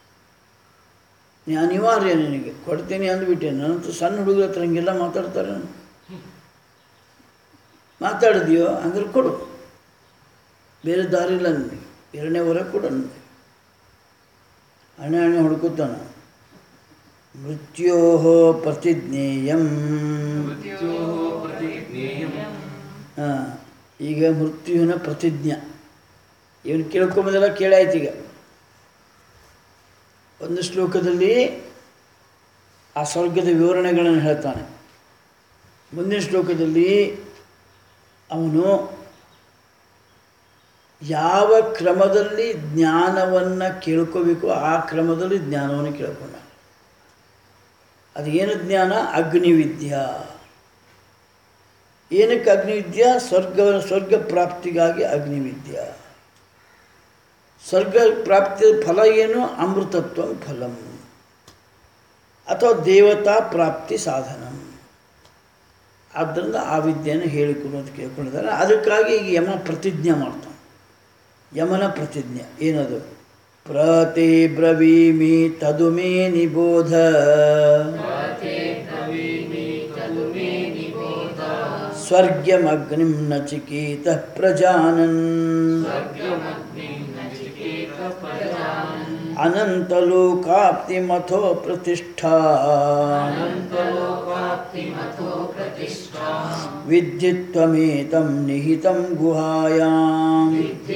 ನೀ ಅನಿವಾರ್ಯ ನಿನಗೆ ಕೊಡ್ತೀನಿ ಅಂದ್ಬಿಟ್ಟೆ ನನ್ನಂತೂ ಸಣ್ಣ ಹುಡುಗರ ಹತ್ರ ಹಂಗೆಲ್ಲ ಮಾತಾಡ್ತಾರೆ ಮಾತಾಡಿದ್ಯೋ ಅಂದ್ರೆ ಕೊಡು ಬೇರೆ ದಾರಿ ಇಲ್ಲ ನನಗೆ ಎರಡನೇ ವರ ಕೊಡು ನನಗೆ ಹಣೆ ಹಣೆ ಹುಡುಕುತ್ತಾನ ಮೃತ್ಯೋ ಪ್ರತಿಜ್ಞೇಯಂ ಹಾಂ ಈಗ ಮೃತ್ಯುವಿನ ಪ್ರತಿಜ್ಞಾ ಇವನು ಕೇಳ್ಕೊಂಬಂದೆಲ್ಲ ಕೇಳಾಯ್ತು ಈಗ ಒಂದು ಶ್ಲೋಕದಲ್ಲಿ ಆ ಸ್ವರ್ಗದ ವಿವರಣೆಗಳನ್ನು ಹೇಳ್ತಾನೆ ಮುಂದಿನ ಶ್ಲೋಕದಲ್ಲಿ ಅವನು ಯಾವ ಕ್ರಮದಲ್ಲಿ ಜ್ಞಾನವನ್ನು ಕೇಳ್ಕೋಬೇಕು ಆ ಕ್ರಮದಲ್ಲಿ ಜ್ಞಾನವನ್ನು ಕೇಳ್ಕೊಂಡ ಅದು ಏನು ಜ್ಞಾನ ಅಗ್ನಿವಿದ್ಯಾ ಏನಕ್ಕೆ ಅಗ್ನಿವಿದ್ಯಾ ಸ್ವರ್ಗ ಸ್ವರ್ಗ ಪ್ರಾಪ್ತಿಗಾಗಿ ಅಗ್ನಿವಿದ್ಯಾ ಸ್ವರ್ಗ ಪ್ರಾಪ್ತಿಯ ಫಲ ಏನು ಅಮೃತತ್ವ ಫಲಂ ಅಥವಾ ದೇವತಾ ಪ್ರಾಪ್ತಿ ಸಾಧನಂ ಆದ್ದರಿಂದ ಆ ವಿದ್ಯೆಯನ್ನು ಹೇಳಿಕೊಡೋದು ಕೇಳ್ಕೊಂಡಿದ್ದಾರೆ ಅದಕ್ಕಾಗಿ ಈಗ ಯಮ ಪ್ರತಿಜ್ಞೆ ಮಾಡ್ತಾನೆ ಯಮನ ಪ್ರತಿಜ್ಞೆ ಏನದು ಪ್ರತಿ ಬ್ರವೀಮಿ ತದು ಮೇ ನಿಬೋಧ ಸ್ವರ್ಗಮಗ್ನಿಂ ನಚಿಕೇತ ಪ್ರಜಾನನ್ ಅನಂತಲೋಕಾಪ್ತಿಮಥೋ ಪ್ರತಿಷ್ಠಾ ವಿದ್ಯುತ್ವಮೇತಂ ನಿಹಿತಂ ಗುಹಾಯಾಂ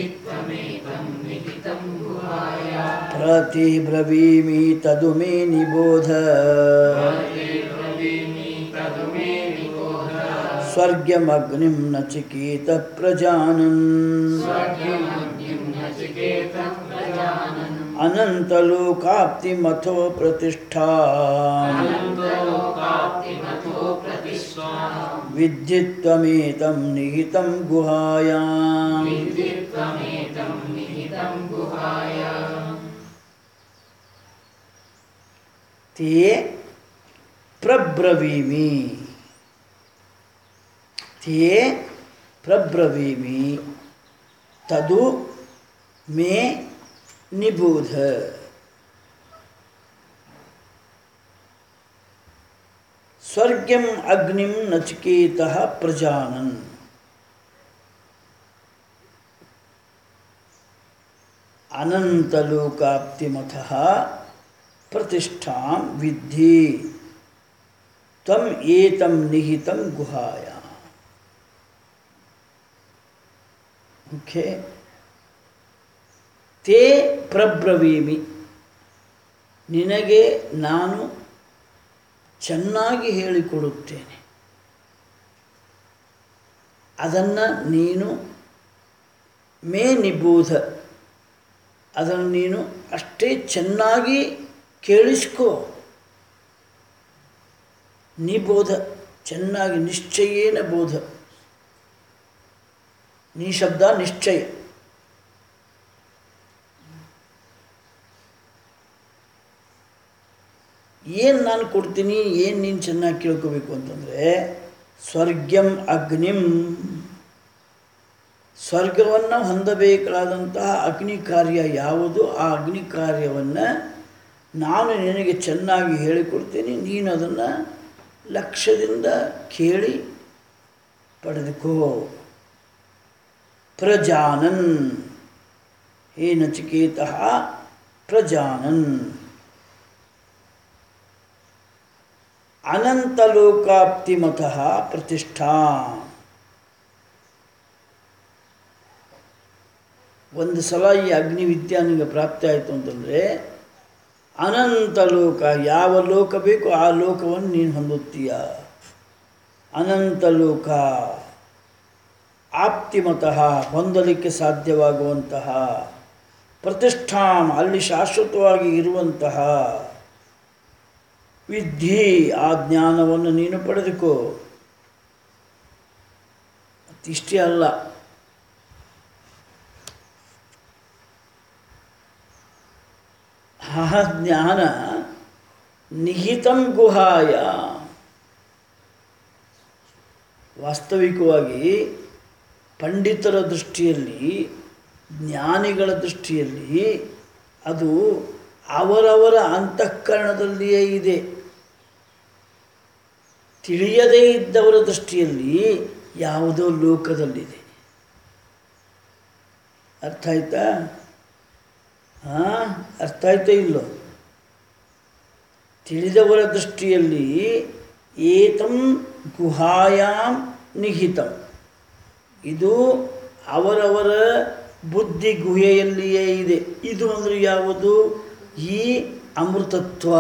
प्रतिब्रवीमि तदु मे निबोध स्वर्गमग्निं नचिकेत प्रजानन् अनन्तलोकाप्तिमथो प्रतिष्ठा विद्युत्वमेतं निहितं गुहायाम् ते प्रब्रवीमि ते प्रब्रवीमि तदु मे निबोध स्वर्गम अग्निम नचिकेतः प्रजानन् अनन्तलोकाप्तिमथः प्रतिष्ठां विद्धि तम एतं निहितं गुहाया ಓಕೆ ತೇ ಪ್ರಬ್ರವೀಮಿ ನಿನಗೆ ನಾನು ಚೆನ್ನಾಗಿ ಹೇಳಿಕೊಡುತ್ತೇನೆ ಅದನ್ನು ನೀನು ಮೇ ನಿಬೋಧ ಅದನ್ನು ನೀನು ಅಷ್ಟೇ ಚೆನ್ನಾಗಿ ಕೇಳಿಸ್ಕೋ ನಿಬೋಧ ಚೆನ್ನಾಗಿ ನಿಶ್ಚಯೇನ ಬೋಧ ನೀ ಶಬ್ದ ನಿಶ್ಚಯ ಏನು ನಾನು ಕೊಡ್ತೀನಿ ಏನು ನೀನು ಚೆನ್ನಾಗಿ ಕೇಳ್ಕೋಬೇಕು ಅಂತಂದರೆ ಸ್ವರ್ಗಂ ಅಗ್ನಿಂ ಸ್ವರ್ಗವನ್ನು ಹೊಂದಬೇಕಾದಂತಹ ಅಗ್ನಿ ಕಾರ್ಯ ಯಾವುದು ಆ ಅಗ್ನಿ ಕಾರ್ಯವನ್ನು ನಾನು ನಿನಗೆ ಚೆನ್ನಾಗಿ ಹೇಳಿಕೊಡ್ತೀನಿ ನೀನು ಅದನ್ನು ಲಕ್ಷ್ಯದಿಂದ ಕೇಳಿ ಪಡೆದುಕೋ ಪ್ರಜಾನನ್ ಹೇ ನಚಿಕೇತ ಪ್ರಜಾನನ್ ಅನಂತಲೋಕಾಪ್ತಿಮತಃ ಪ್ರತಿಷ್ಠಾ ಒಂದು ಸಲ ಈ ಅಗ್ನಿವಿದ್ಯಾ ನಿಮಗೆ ಪ್ರಾಪ್ತಿ ಆಯಿತು ಅಂತಂದರೆ ಅನಂತ ಲೋಕ ಯಾವ ಲೋಕ ಬೇಕೋ ಆ ಲೋಕವನ್ನು ನೀನು ಹೊಂದುತ್ತೀಯ ಅನಂತ ಲೋಕ ಆಪ್ತಿಮತಃ ಹೊಂದಲಿಕ್ಕೆ ಸಾಧ್ಯವಾಗುವಂತಹ ಪ್ರತಿಷ್ಠಾಂ ಅಲ್ಲಿ ಶಾಶ್ವತವಾಗಿ ಇರುವಂತಹ ವಿದ್ಯೆ ಆ ಜ್ಞಾನವನ್ನು ನೀನು ಪಡೆದುಕೋ ಮತ್ತಿಷ್ಟೇ ಅಲ್ಲ ಆ ಜ್ಞಾನ ನಿಹಿತಂ ಗುಹಾಯ ವಾಸ್ತವಿಕವಾಗಿ ಪಂಡಿತರ ದೃಷ್ಟಿಯಲ್ಲಿ ಜ್ಞಾನಿಗಳ ದೃಷ್ಟಿಯಲ್ಲಿ ಅದು ಅವರವರ ಅಂತಃಕರಣದಲ್ಲಿಯೇ ಇದೆ ತಿಳಿಯದೇ ಇದ್ದವರ ದೃಷ್ಟಿಯಲ್ಲಿ ಯಾವುದೋ ಲೋಕದಲ್ಲಿದೆ ಅರ್ಥ ಆಯ್ತಾ ಹಾಂ ಅರ್ಥ ಆಯ್ತಾ ಇಲ್ಲೋ ತಿಳಿದವರ ದೃಷ್ಟಿಯಲ್ಲಿ ಏತಂ ಗುಹಾಯಾಂ ನಿಹಿತಂ ಇದು ಅವರವರ ಬುದ್ಧಿ ಗುಹೆಯಲ್ಲಿಯೇ ಇದೆ ಇದು ಅಂದರೆ ಯಾವುದು ಈ ಅಮೃತತ್ವ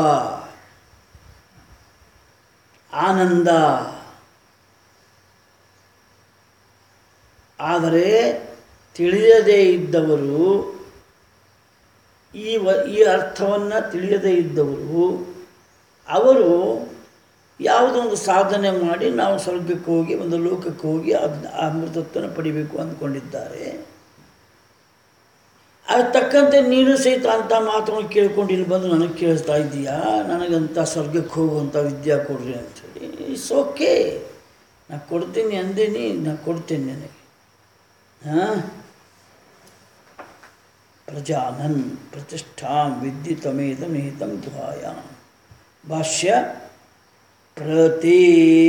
ಆನಂದ ಆದರೆ ತಿಳಿಯದೇ ಇದ್ದವರು ಈ ವ ಈ ಅರ್ಥವನ್ನು ತಿಳಿಯದೇ ಇದ್ದವರು ಅವರು ಯಾವುದೋ ಒಂದು ಸಾಧನೆ ಮಾಡಿ ನಾವು ಸ್ವರ್ಗಕ್ಕೆ ಹೋಗಿ ಒಂದು ಲೋಕಕ್ಕೆ ಹೋಗಿ ಅದನ್ನ ಆ ಅಮೃತತ್ವನ ಪಡಿಬೇಕು ಅಂದ್ಕೊಂಡಿದ್ದಾರೆ ಅದಕ್ಕೆ ತಕ್ಕಂತೆ ನೀನು ಸಹಿತ ಅಂಥ ಮಾತುಗಳನ್ನು ಕೇಳ್ಕೊಂಡು ಇಲ್ಲಿ ಬಂದು ನನಗೆ ಕೇಳಿಸ್ತಾ ಇದ್ದೀಯಾ ನನಗಂತ ಸ್ವರ್ಗಕ್ಕೆ ಹೋಗುವಂಥ ವಿದ್ಯಾ ಕೊಡ್ರಿ ಅಂಥೇಳಿ ಇಟ್ಸ್ ಓಕೆ ನಾ ಕೊಡ್ತೀನಿ ಅಂದೇನಿ ನಾ ಕೊಡ್ತೇನೆ ನನಗೆ ಹಾಂ ಪ್ರಜಾನನ್ ಪ್ರತಿಷ್ಠಾಂ ವಿದ್ಯುತಮೇದ ನಿಹಿತಂ ಗುಹಾಯ ಭಾಷ್ಯ ಪ್ರತಿ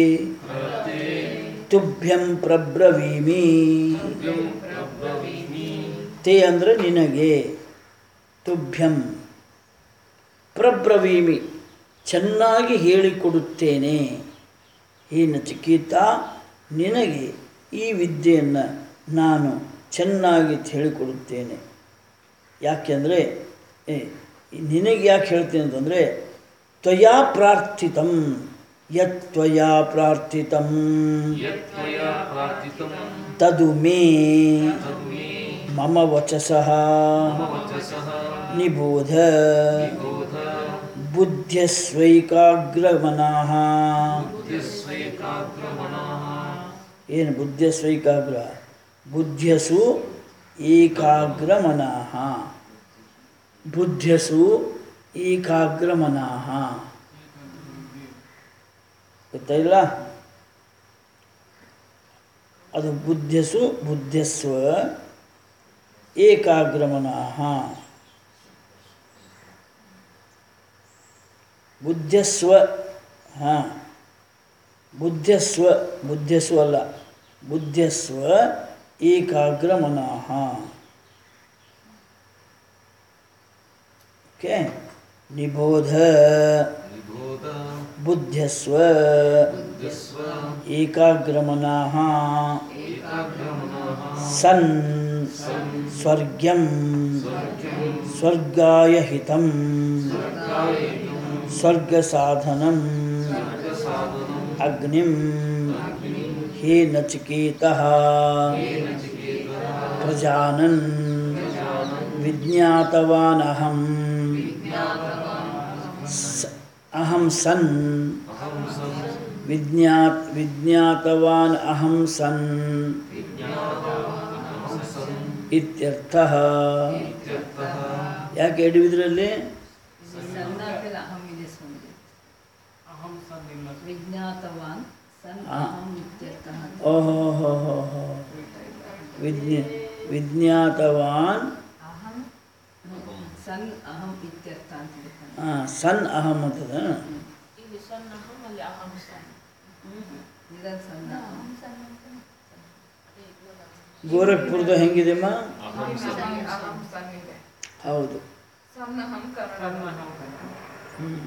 ತುಭ್ಯಂ ಪ್ರಬ್ರವೀಮಿ ತೇ ಅಂದರೆ ನಿನಗೆ ತುಭ್ಯಂ ಪ್ರಬ್ರವೀಮಿ ಚೆನ್ನಾಗಿ ಹೇಳಿಕೊಡುತ್ತೇನೆ ಈ ನಚಿಕೇತ ನಿನಗೆ ಈ ವಿದ್ಯೆಯನ್ನು ನಾನು ಚೆನ್ನಾಗಿ ಹೇಳಿಕೊಡುತ್ತೇನೆ ಯಾಕೆಂದರೆ ಏ, ನಿನಗೆ ಯಾಕೆ ಹೇಳ್ತೀನಿ ಅಂತಂದರೆ ತ್ವಯಾ ಪ್ರಾರ್ಥಿತಂ ಯತ್ ತ್ವಯಾ ಪ್ರಾರ್ಥಿತಂ यत्त्वया प्रार्थितं ತದು ಮೇ तन्मे ಮಮ ವಚಸಃ मम वचसः ನಿಬೋಧ बोध ಬುದ್ಧ್ಯಸ್ವೈಕಾಗ್ರಮನಃ बुद्धिस्वेकाग्रमणाः ಏನು ಬುದ್ಧ್ಯಸ್ವೈಕಾಗ್ರ ಬುದ್ಧ್ಯಸು ಏಕಾಗ್ರಮನಃ ಬುದ್ಧ್ಯಸು ಏಕಾಗ್ರಮನಃ ಗೊತ್ತಾಯಿಲ್ಲ ಅದು ಬುದ್ಧ್ಯಸು ಬುದ್ಧ್ಯಸ್ವ ಏಕಾಗ್ರಮನಃ ಬುದ್ಧ್ಯಸ್ವ ಹಾಂ ಬುದ್ಧ್ಯಸ್ವ ಬುದ್ಧ್ಯಸ್ವ ಅಲ್ಲ ಬುದ್ಧ್ಯಸ್ವ ಏಕಾಗ್ರಮನಃ ಓಕೆ ನಿಬೋಧ निबोध ಬುದ್ಧ್ಯಸ್ವ बुद्धिस्व ಏಕಾಗ್ರಮನಃ एकाग्रमणाः ಸನ್ ಸ್ವರ್ಗ್ಯಂ ಸ್ವರ್ಗಾಯ ಹಿತಂ ಸ್ವರ್ಗಸಾಧನಂ ಅಗ್ನಿಂ ಹೇ ನಚಿಕೇತಃ ಪ್ರಜಾನನ್ ವಿಜ್ಞಾತವಾನಹಂ ಸ- ಅಹಂ ಸನ್ ವಿಜ್ಞಾತ್ ವಿಜ್ಞಾತವಾನ್ ಅಹಂ ಸನ್ ಇತ್ಯರ್ಥಃ ಯಾಕೆ ಎಡವಿದ್ರಲ್ಲಿ ಸನ್ನಾಕಲ ಅಹಂ ಇದೆ ಸ್ವಾಮಿ ವಿಜ್ಞಾತವಾನ್ ಸನ್ ಆ. ಅಹಂ ಇತ್ಯರ್ಥಃ ಓಹೋ ಹೋ ಹೋ ಹೋ ವಿಜ್ಞ ವಿಜ್ಞಾತವಾನ್ ಅಹಂ ಸನ್ ಅಹಂ ಇತ್ಯರ್ಥ ಅಂತ ಹೇಳ್ತಾನೆ ಹಾಂ ಸನ್ ಅಹಂ ಅಂತದ ಇಲ್ಲಿ ಸಣ್ಣ ಅಹಂ ಅಲ್ಲಿ ಅಹಂ ಸಣ್ಣ ಇದನ್ ಸಣ್ಣ ಅಹಂ ಅದೇ ಇವಾಗ ಗೋರಖ್ಪುರದ ಹೆಂಗಿದೆಮ್ಮ ಅಹಂ ಸನ್ ಅಹಂ ಸನ್ ಇದೆ ಹೌದು ಸಣ್ಣ ಅಹಂ ಕನ್ನಡ ಹ್ಮ್.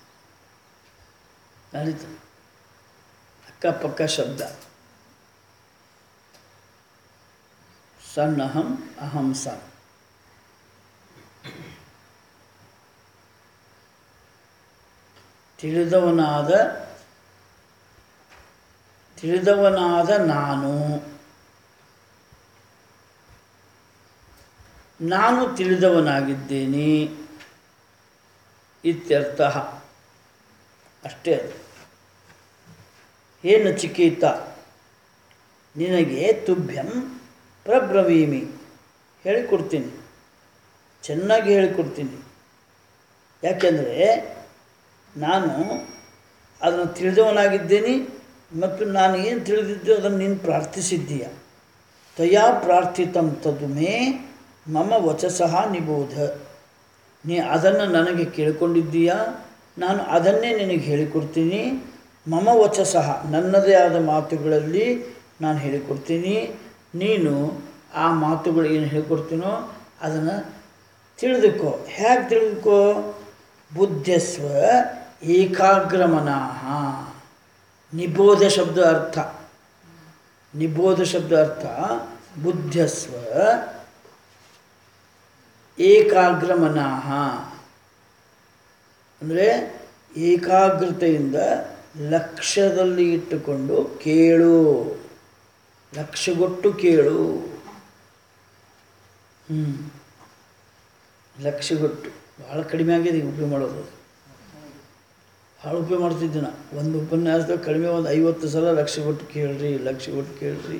ನಡೀತು ಅಕ್ಕಪಕ್ಕ ಶಬ್ದ ಸನ್ ಅಹಂ ಅಹಂ ಸನ್ ತಿಳಿದವನಾದ ತಿಳಿದವನಾದ ನಾನು ನಾನು ತಿಳಿದವನಾಗಿದ್ದೇನೆ ಇತ್ಯರ್ಥ ಅಷ್ಟೇ ಅದು ಏನು ಚಿಕೀತ ನಿನಗೆ ತುಭ್ಯಂ ಪ್ರಬ್ರವೀಮಿ ಹೇಳಿಕೊಡ್ತೀನಿ ಚೆನ್ನಾಗಿ ಹೇಳಿಕೊಡ್ತೀನಿ ಯಾಕೆಂದರೆ ನಾನು ಅದನ್ನು ತಿಳಿದವನಾಗಿದ್ದೇನೆ ಮತ್ತು ನಾನು ಏನು ತಿಳಿದಿದ್ದೆ ಅದನ್ನು ನೀನು ಪ್ರಾರ್ಥಿಸಿದ್ದೀಯ ತಯಾ ಪ್ರಾರ್ಥಿತಂ ತದು ಮೇ ಮಮ ವಚಸಃ ನಿಬೋಧ ನೀ ಅದನ್ನು ನನಗೆ ಕೇಳಿಕೊಂಡಿದ್ದೀಯಾ ನಾನು ಅದನ್ನೇ ನಿನಗೆ ಹೇಳಿಕೊಡ್ತೀನಿ ಮಮ ವಚಸಃ ನನ್ನದೇ ಆದ ಮಾತುಗಳಲ್ಲಿ ನಾನು ಹೇಳಿಕೊಡ್ತೀನಿ ನೀನು ಆ ಮಾತುಗಳು ಏನು ಹೇಳಿಕೊಡ್ತೀನೋ ಅದನ್ನು ತಿಳಿದುಕೋ ಹೇಗೆ ತಿಳಿದುಕೋ ಬುದ್ಧಸ್ವ ಏಕಾಗ್ರಮನಾಹ ನಿಬೋಧ ಶಬ್ದ ಅರ್ಥ ನಿಬೋಧ ಶಬ್ದ ಅರ್ಥ ಬುದ್ಧಸ್ವ ಏಕಾಗ್ರಮನಾಹ ಅಂದರೆ ಏಕಾಗ್ರತೆಯಿಂದ ಲಕ್ಷ್ಯದಲ್ಲಿ ಇಟ್ಟುಕೊಂಡು ಕೇಳು ಲಕ್ಷ್ಯಗೊಟ್ಟು ಕೇಳು ಹ್ಞೂ ಲಕ್ಷ್ಯಗೊಟ್ಟು ಭಾಳ ಕಡಿಮೆ ಆಗಿದೆ ಈಗ ಉಪಯೋಗ ಮಾಡೋದು ಭಾಳ ಉಪಯೋಗ ಮಾಡ್ತಿದ್ದೆ ನಾ ಒಂದು ಉಪನ್ಯಾಸದಾಗ ಕಡಿಮೆ ಒಂದು ಐವತ್ತು ಸಲ ಲಕ್ಷ್ಯಗೊಟ್ಟು ಕೇಳ್ರಿ ಲಕ್ಷ್ಯಗೊಟ್ಟು ಕೇಳ್ರಿ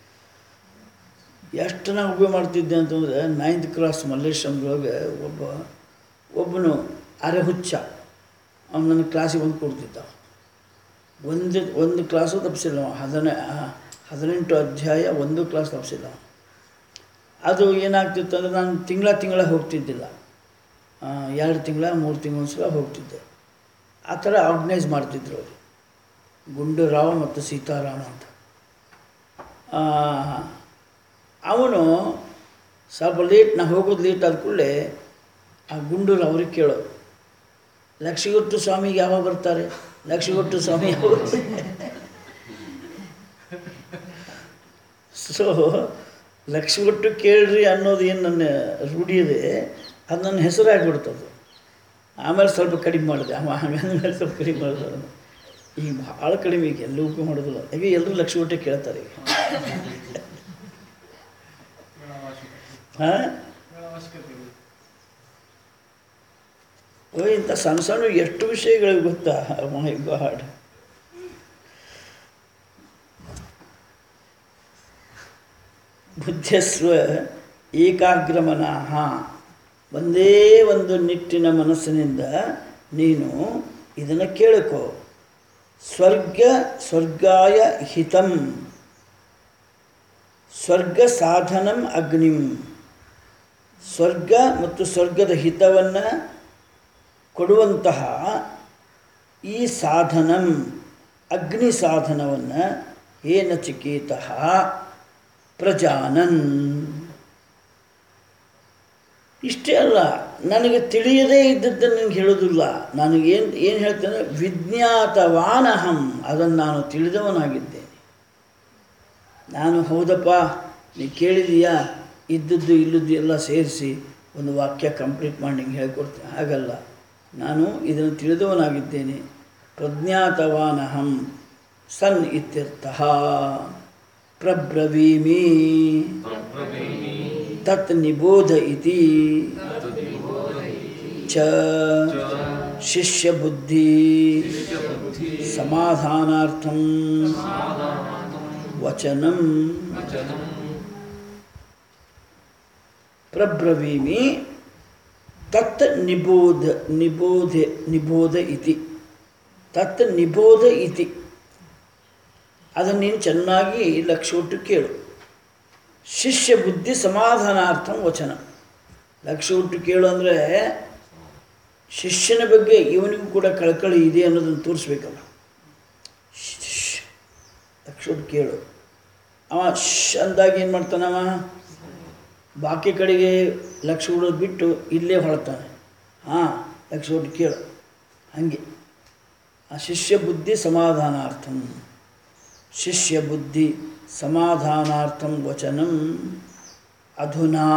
ಎಷ್ಟು ನಾ ಉಪಯೋಗ ಮಾಡ್ತಿದ್ದೆ ಅಂತಂದರೆ ನೈನ್ತ್ ಕ್ಲಾಸ್ ಮಲ್ಲೇಶ್ವರದೊಳಗೆ ಒಬ್ಬ ಒಬ್ಬನು ಅರೆ ಹುಚ್ಚ ಅವ್ನು ನನ್ನ ಕ್ಲಾಸಿಗೆ ಬಂದು ಕೊಡ್ತಿದ್ದ ಒಂದು ಒಂದು ಕ್ಲಾಸು ತಪ್ಪಿಸಿಲ್ಲ ಅವ. ಹದಿನೆ ಹದಿನೆಂಟು ಅಧ್ಯಾಯ ಒಂದು ಕ್ಲಾಸ್ ತಪ್ಪಿಸಿಲ್ಲ ಅವ. ಅದು ಏನಾಗ್ತಿತ್ತು ಅಂದರೆ ನಾನು ತಿಂಗಳ ತಿಂಗಳ ಹೋಗ್ತಿದ್ದಿಲ್ಲ ಆ, ಎರಡು ತಿಂಗಳ ಮೂರು ತಿಂಗಳ ಸಲ ಹೋಗ್ತಿದ್ದೆ ಆ ಥರ ಆರ್ಗನೈಸ್ ಮಾಡ್ತಿದ್ರು ಅವರು ಗುಂಡೂರಾವ್ ಮತ್ತು ಸೀತಾರಾಮ ಅಂತ ಆ, ಅವನು ಸ್ವಲ್ಪ ಲೇಟ್ ನಾ ಹೋಗೋದು ಲೇಟ್ ಆದ ಕೂಡಲೇ ಆ ಗುಂಡೂರು ಅವ್ರಿಗೆ ಕೇಳೋದು ಲಕ್ಷಗೊಟ್ಟು ಸ್ವಾಮಿಗೆ ಯಾವಾಗ ಬರ್ತಾರೆ ಲಕ್ಷಗೊಟ್ಟು ಸ್ವಾಮಿ ಯಾವಾಗ ಸೊ ಲಕ್ಷಗೊಟ್ಟು ಕೇಳ್ರಿ ಅನ್ನೋದು ಏನು ನನ್ನ ರೂಢಿ ಇದೆ ಅದು ನನ್ನ ಹೆಸರಾಗ್ಬಿಡ್ತದು ಆಮೇಲೆ ಸ್ವಲ್ಪ ಕಡಿಮೆ ಮಾಡಿದೆ ಅವ ಹಂಗಂದ್ಮೇಲೆ ಸ್ವಲ್ಪ ಕಡಿಮೆ ಮಾಡಿದೆ ಅದನ್ನು. ಈಗ ಭಾಳ ಕಡಿಮೆ ಈಗ ಎಲ್ಲೂ ಉಪಯೋಗ ಮಾಡೋದಿಲ್ಲ ಈಗ ಎಲ್ಲರೂ ಲಕ್ಷಗೊಟ್ಟೆ ಕೇಳ್ತಾರೆ ಈಗ ಹಾಂ ಓ ಇಂಥ ಸಣ್ಣ ಸಣ್ಣ ಎಷ್ಟು ವಿಷಯಗಳು ಗೊತ್ತಾ ಮೈ ಗಾಡ್ ಬುದ್ಧಸ್ವ ಏಕಾಗ್ರಮನಃ ಒಂದೇ ಒಂದು ನಿಟ್ಟಿನ ಮನಸ್ಸಿನಿಂದ ನೀನು ಇದನ್ನು ಕೇಳಿಕೋ ಸ್ವರ್ಗ ಸ್ವರ್ಗಾಯ ಹಿತಂ ಸ್ವರ್ಗ ಸಾಧನಂ ಅಗ್ನಿಂ ಸ್ವರ್ಗ ಮತ್ತು ಸ್ವರ್ಗದ ಹಿತವನ್ನು ಕೊಡುವಂತಹ ಈ ಸಾಧನಂ ಅಗ್ನಿ ಸಾಧನವನ್ನು ಏನ ಚಿಕೇತಃ ಪ್ರಜಾನನ್ ಇಷ್ಟೇ ಅಲ್ಲ ನನಗೆ ತಿಳಿಯದೇ ಇದ್ದದ್ದನ್ನು ನಿನಗೆ ಹೇಳೋದಿಲ್ಲ ನನಗೇನು ಏನು ಹೇಳ್ತೇನೆ ವಿಜ್ಞಾತವಾನಹಂ ಅದನ್ನು ನಾನು ತಿಳಿದವನಾಗಿದ್ದೇನೆ ನಾನು ಹೌದಪ್ಪ ನೀ ಕೇಳಿದೀಯಾ ಇದ್ದದ್ದು ಇಲ್ಲದ್ದು ಎಲ್ಲ ಸೇರಿಸಿ ಒಂದು ವಾಕ್ಯ ಕಂಪ್ಲೀಟ್ ಮಾಡಿ ನಿಂಗೆ ಹೇಳ್ಕೊಡ್ತೇನೆ ಹಾಗಲ್ಲ ನಾನು ಇದನ್ನು ತಿಳಿದವನಾಗಿದ್ದೇನೆ ಪ್ರಜ್ಞಾತವಾನಹಂ ಸನ್ ಇತ್ಯರ್ಥ ಪ್ರಬ್ರವೀಮಿ ಪ್ರಬ್ರವೀಮಿ ತತ್ ನಿಬೋಧ ಇತಿ ಚ ಶಿಷ್ಯಬುದ್ಧಿ ಸಮಾಧಾನಾರ್ಥಂ ವಚನಂ ವಚನಂ ಪ್ರಬ್ರವೀಮಿ ತತ್ ನಿಬೋಧ ನಿಬೋಧ ನಿಬೋಧ ಇತಿ ತತ್ ನಿಬೋಧ ಇತಿ ಅದನ್ನು ನೀನು ಚೆನ್ನಾಗಿ ಲಕ್ಷ್ಯವಿಟ್ಟು ಕೇಳು ಶಿಷ್ಯ ಬುದ್ಧಿ ಸಮಾಧಾನಾರ್ಥಂ ವಚನ ಲಕ್ಷ ಹುಟ್ಟು ಕೇಳು ಅಂದರೆ ಶಿಷ್ಯನ ಬಗ್ಗೆ ಇವನಿಗೂ ಕೂಡ ಕಳಕಳಿ ಇದೆ ಅನ್ನೋದನ್ನು ತೋರಿಸ್ಬೇಕಲ್ಲ ಶ್ ಲಕ್ಷ ಹುಟ್ಟು ಕೇಳು ಅವ ಶ್ ಅಂದಾಗ ಏನು ಮಾಡ್ತಾನವ ಬಾಕಿ ಕಡೆಗೆ ಲಕ್ಷ ಹುಡೋದು ಬಿಟ್ಟು ಇಲ್ಲೇ ಹೊಳ್ತಾನೆ ಹಾಂ ಲಕ್ಷ ಹುಟ್ಟು ಕೇಳು ಹಾಗೆ ಆ ಶಿಷ್ಯ ಬುದ್ಧಿ ಸಮಾಧಾನಾರ್ಥಂ ಶಿಷ್ಯ ಬುದ್ಧಿ ಸಮಾಧಾನಾರ್ಥಂ ವಚನಂ ಅಧುನಾ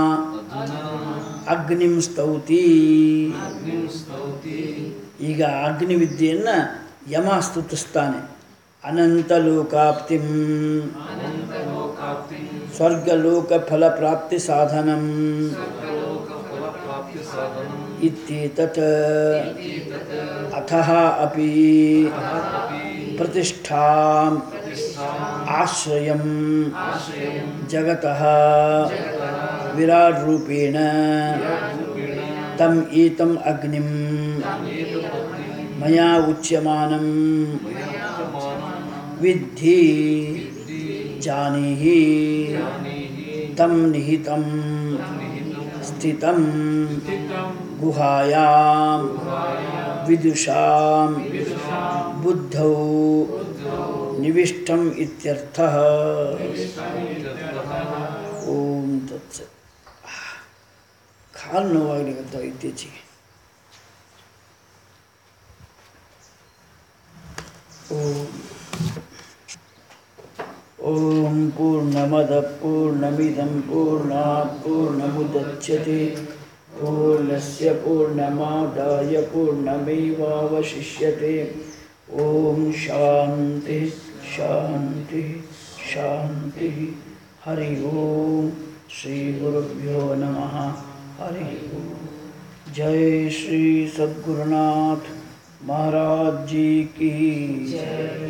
ಅಗ್ನಿಂ ಸ್ತೌತಿ ಅಗ್ನಿಂ ಸ್ತೌತಿ ಈಗ ಅಗ್ನಿವಿದ್ಯೆಯನ್ನು ಯಮ ಸ್ತುತಿಸ್ತಾನೆ ಅನಂತಲೋಕಾಪ್ತಿಂ ಅನಂತಲೋಕಾಪ್ತಿ ಸ್ವರ್ಗಲೋಕ ಫಲಪ್ರಾಪ್ತಿ ಸಾಧನಂ ಲೋಕಫಲಪ್ರಾಪ್ತಿ ಸಾಧನಂ ಇತ್ಯೇತತ್ ಅಥಃ ಅಪಿ ಪ್ರತಿಷ್ಠಾಂ ಆಶ್ರಯಂ ಜಗತಃ ವಿರಾಟ್ ರೂಪೇಣ ತಮ್ ಏತಂ ಅಗ್ನಿಂ ಮಯಾ ಉಚ್ಯಮಾನಂ ವಿದ್ಧಿ ಜಾನೀಹಿ ತಂ ನಿಹಿತಂ ಸ್ಥಿತಂ ಗುಹಾಯಾಂ ವಿದುಷಾಂ ಬುದ್ಧೌ ನಿವಿಷ್ಟಂ ಇತ್ಯರ್ಥಃ ಓಂ ತತ್ಸತ್ ಕಾಲು ನೋವಾಗ್ಲಿಕ್ಕಂತ ಇತ್ತೀಚೆಗೆ ಓಂ ಓಂ ಪೂರ್ಣಮದ ಪೂರ್ಣಮಿದಂ ಪೂರ್ಣಾತ್ ಪೂರ್ಣಮುದಚ್ಯತೆ ಪೂರ್ಣಸ್ಯ ಪೂರ್ಣಮಾದಾಯ ಪೂರ್ಣಮೇವಾವಶಿಷ್ಯತೆ ಓಂ ಶಾಂತಿ ಶಾಂತಿ ಶಾಂತಿ ಹರಿ ಓಂ ಶ್ರೀ ಗುರುಭ್ಯೋ ನಮಃ ಹರಿ ಓಂ जय श्री सद्गुरुनाथ महाराज जी की जय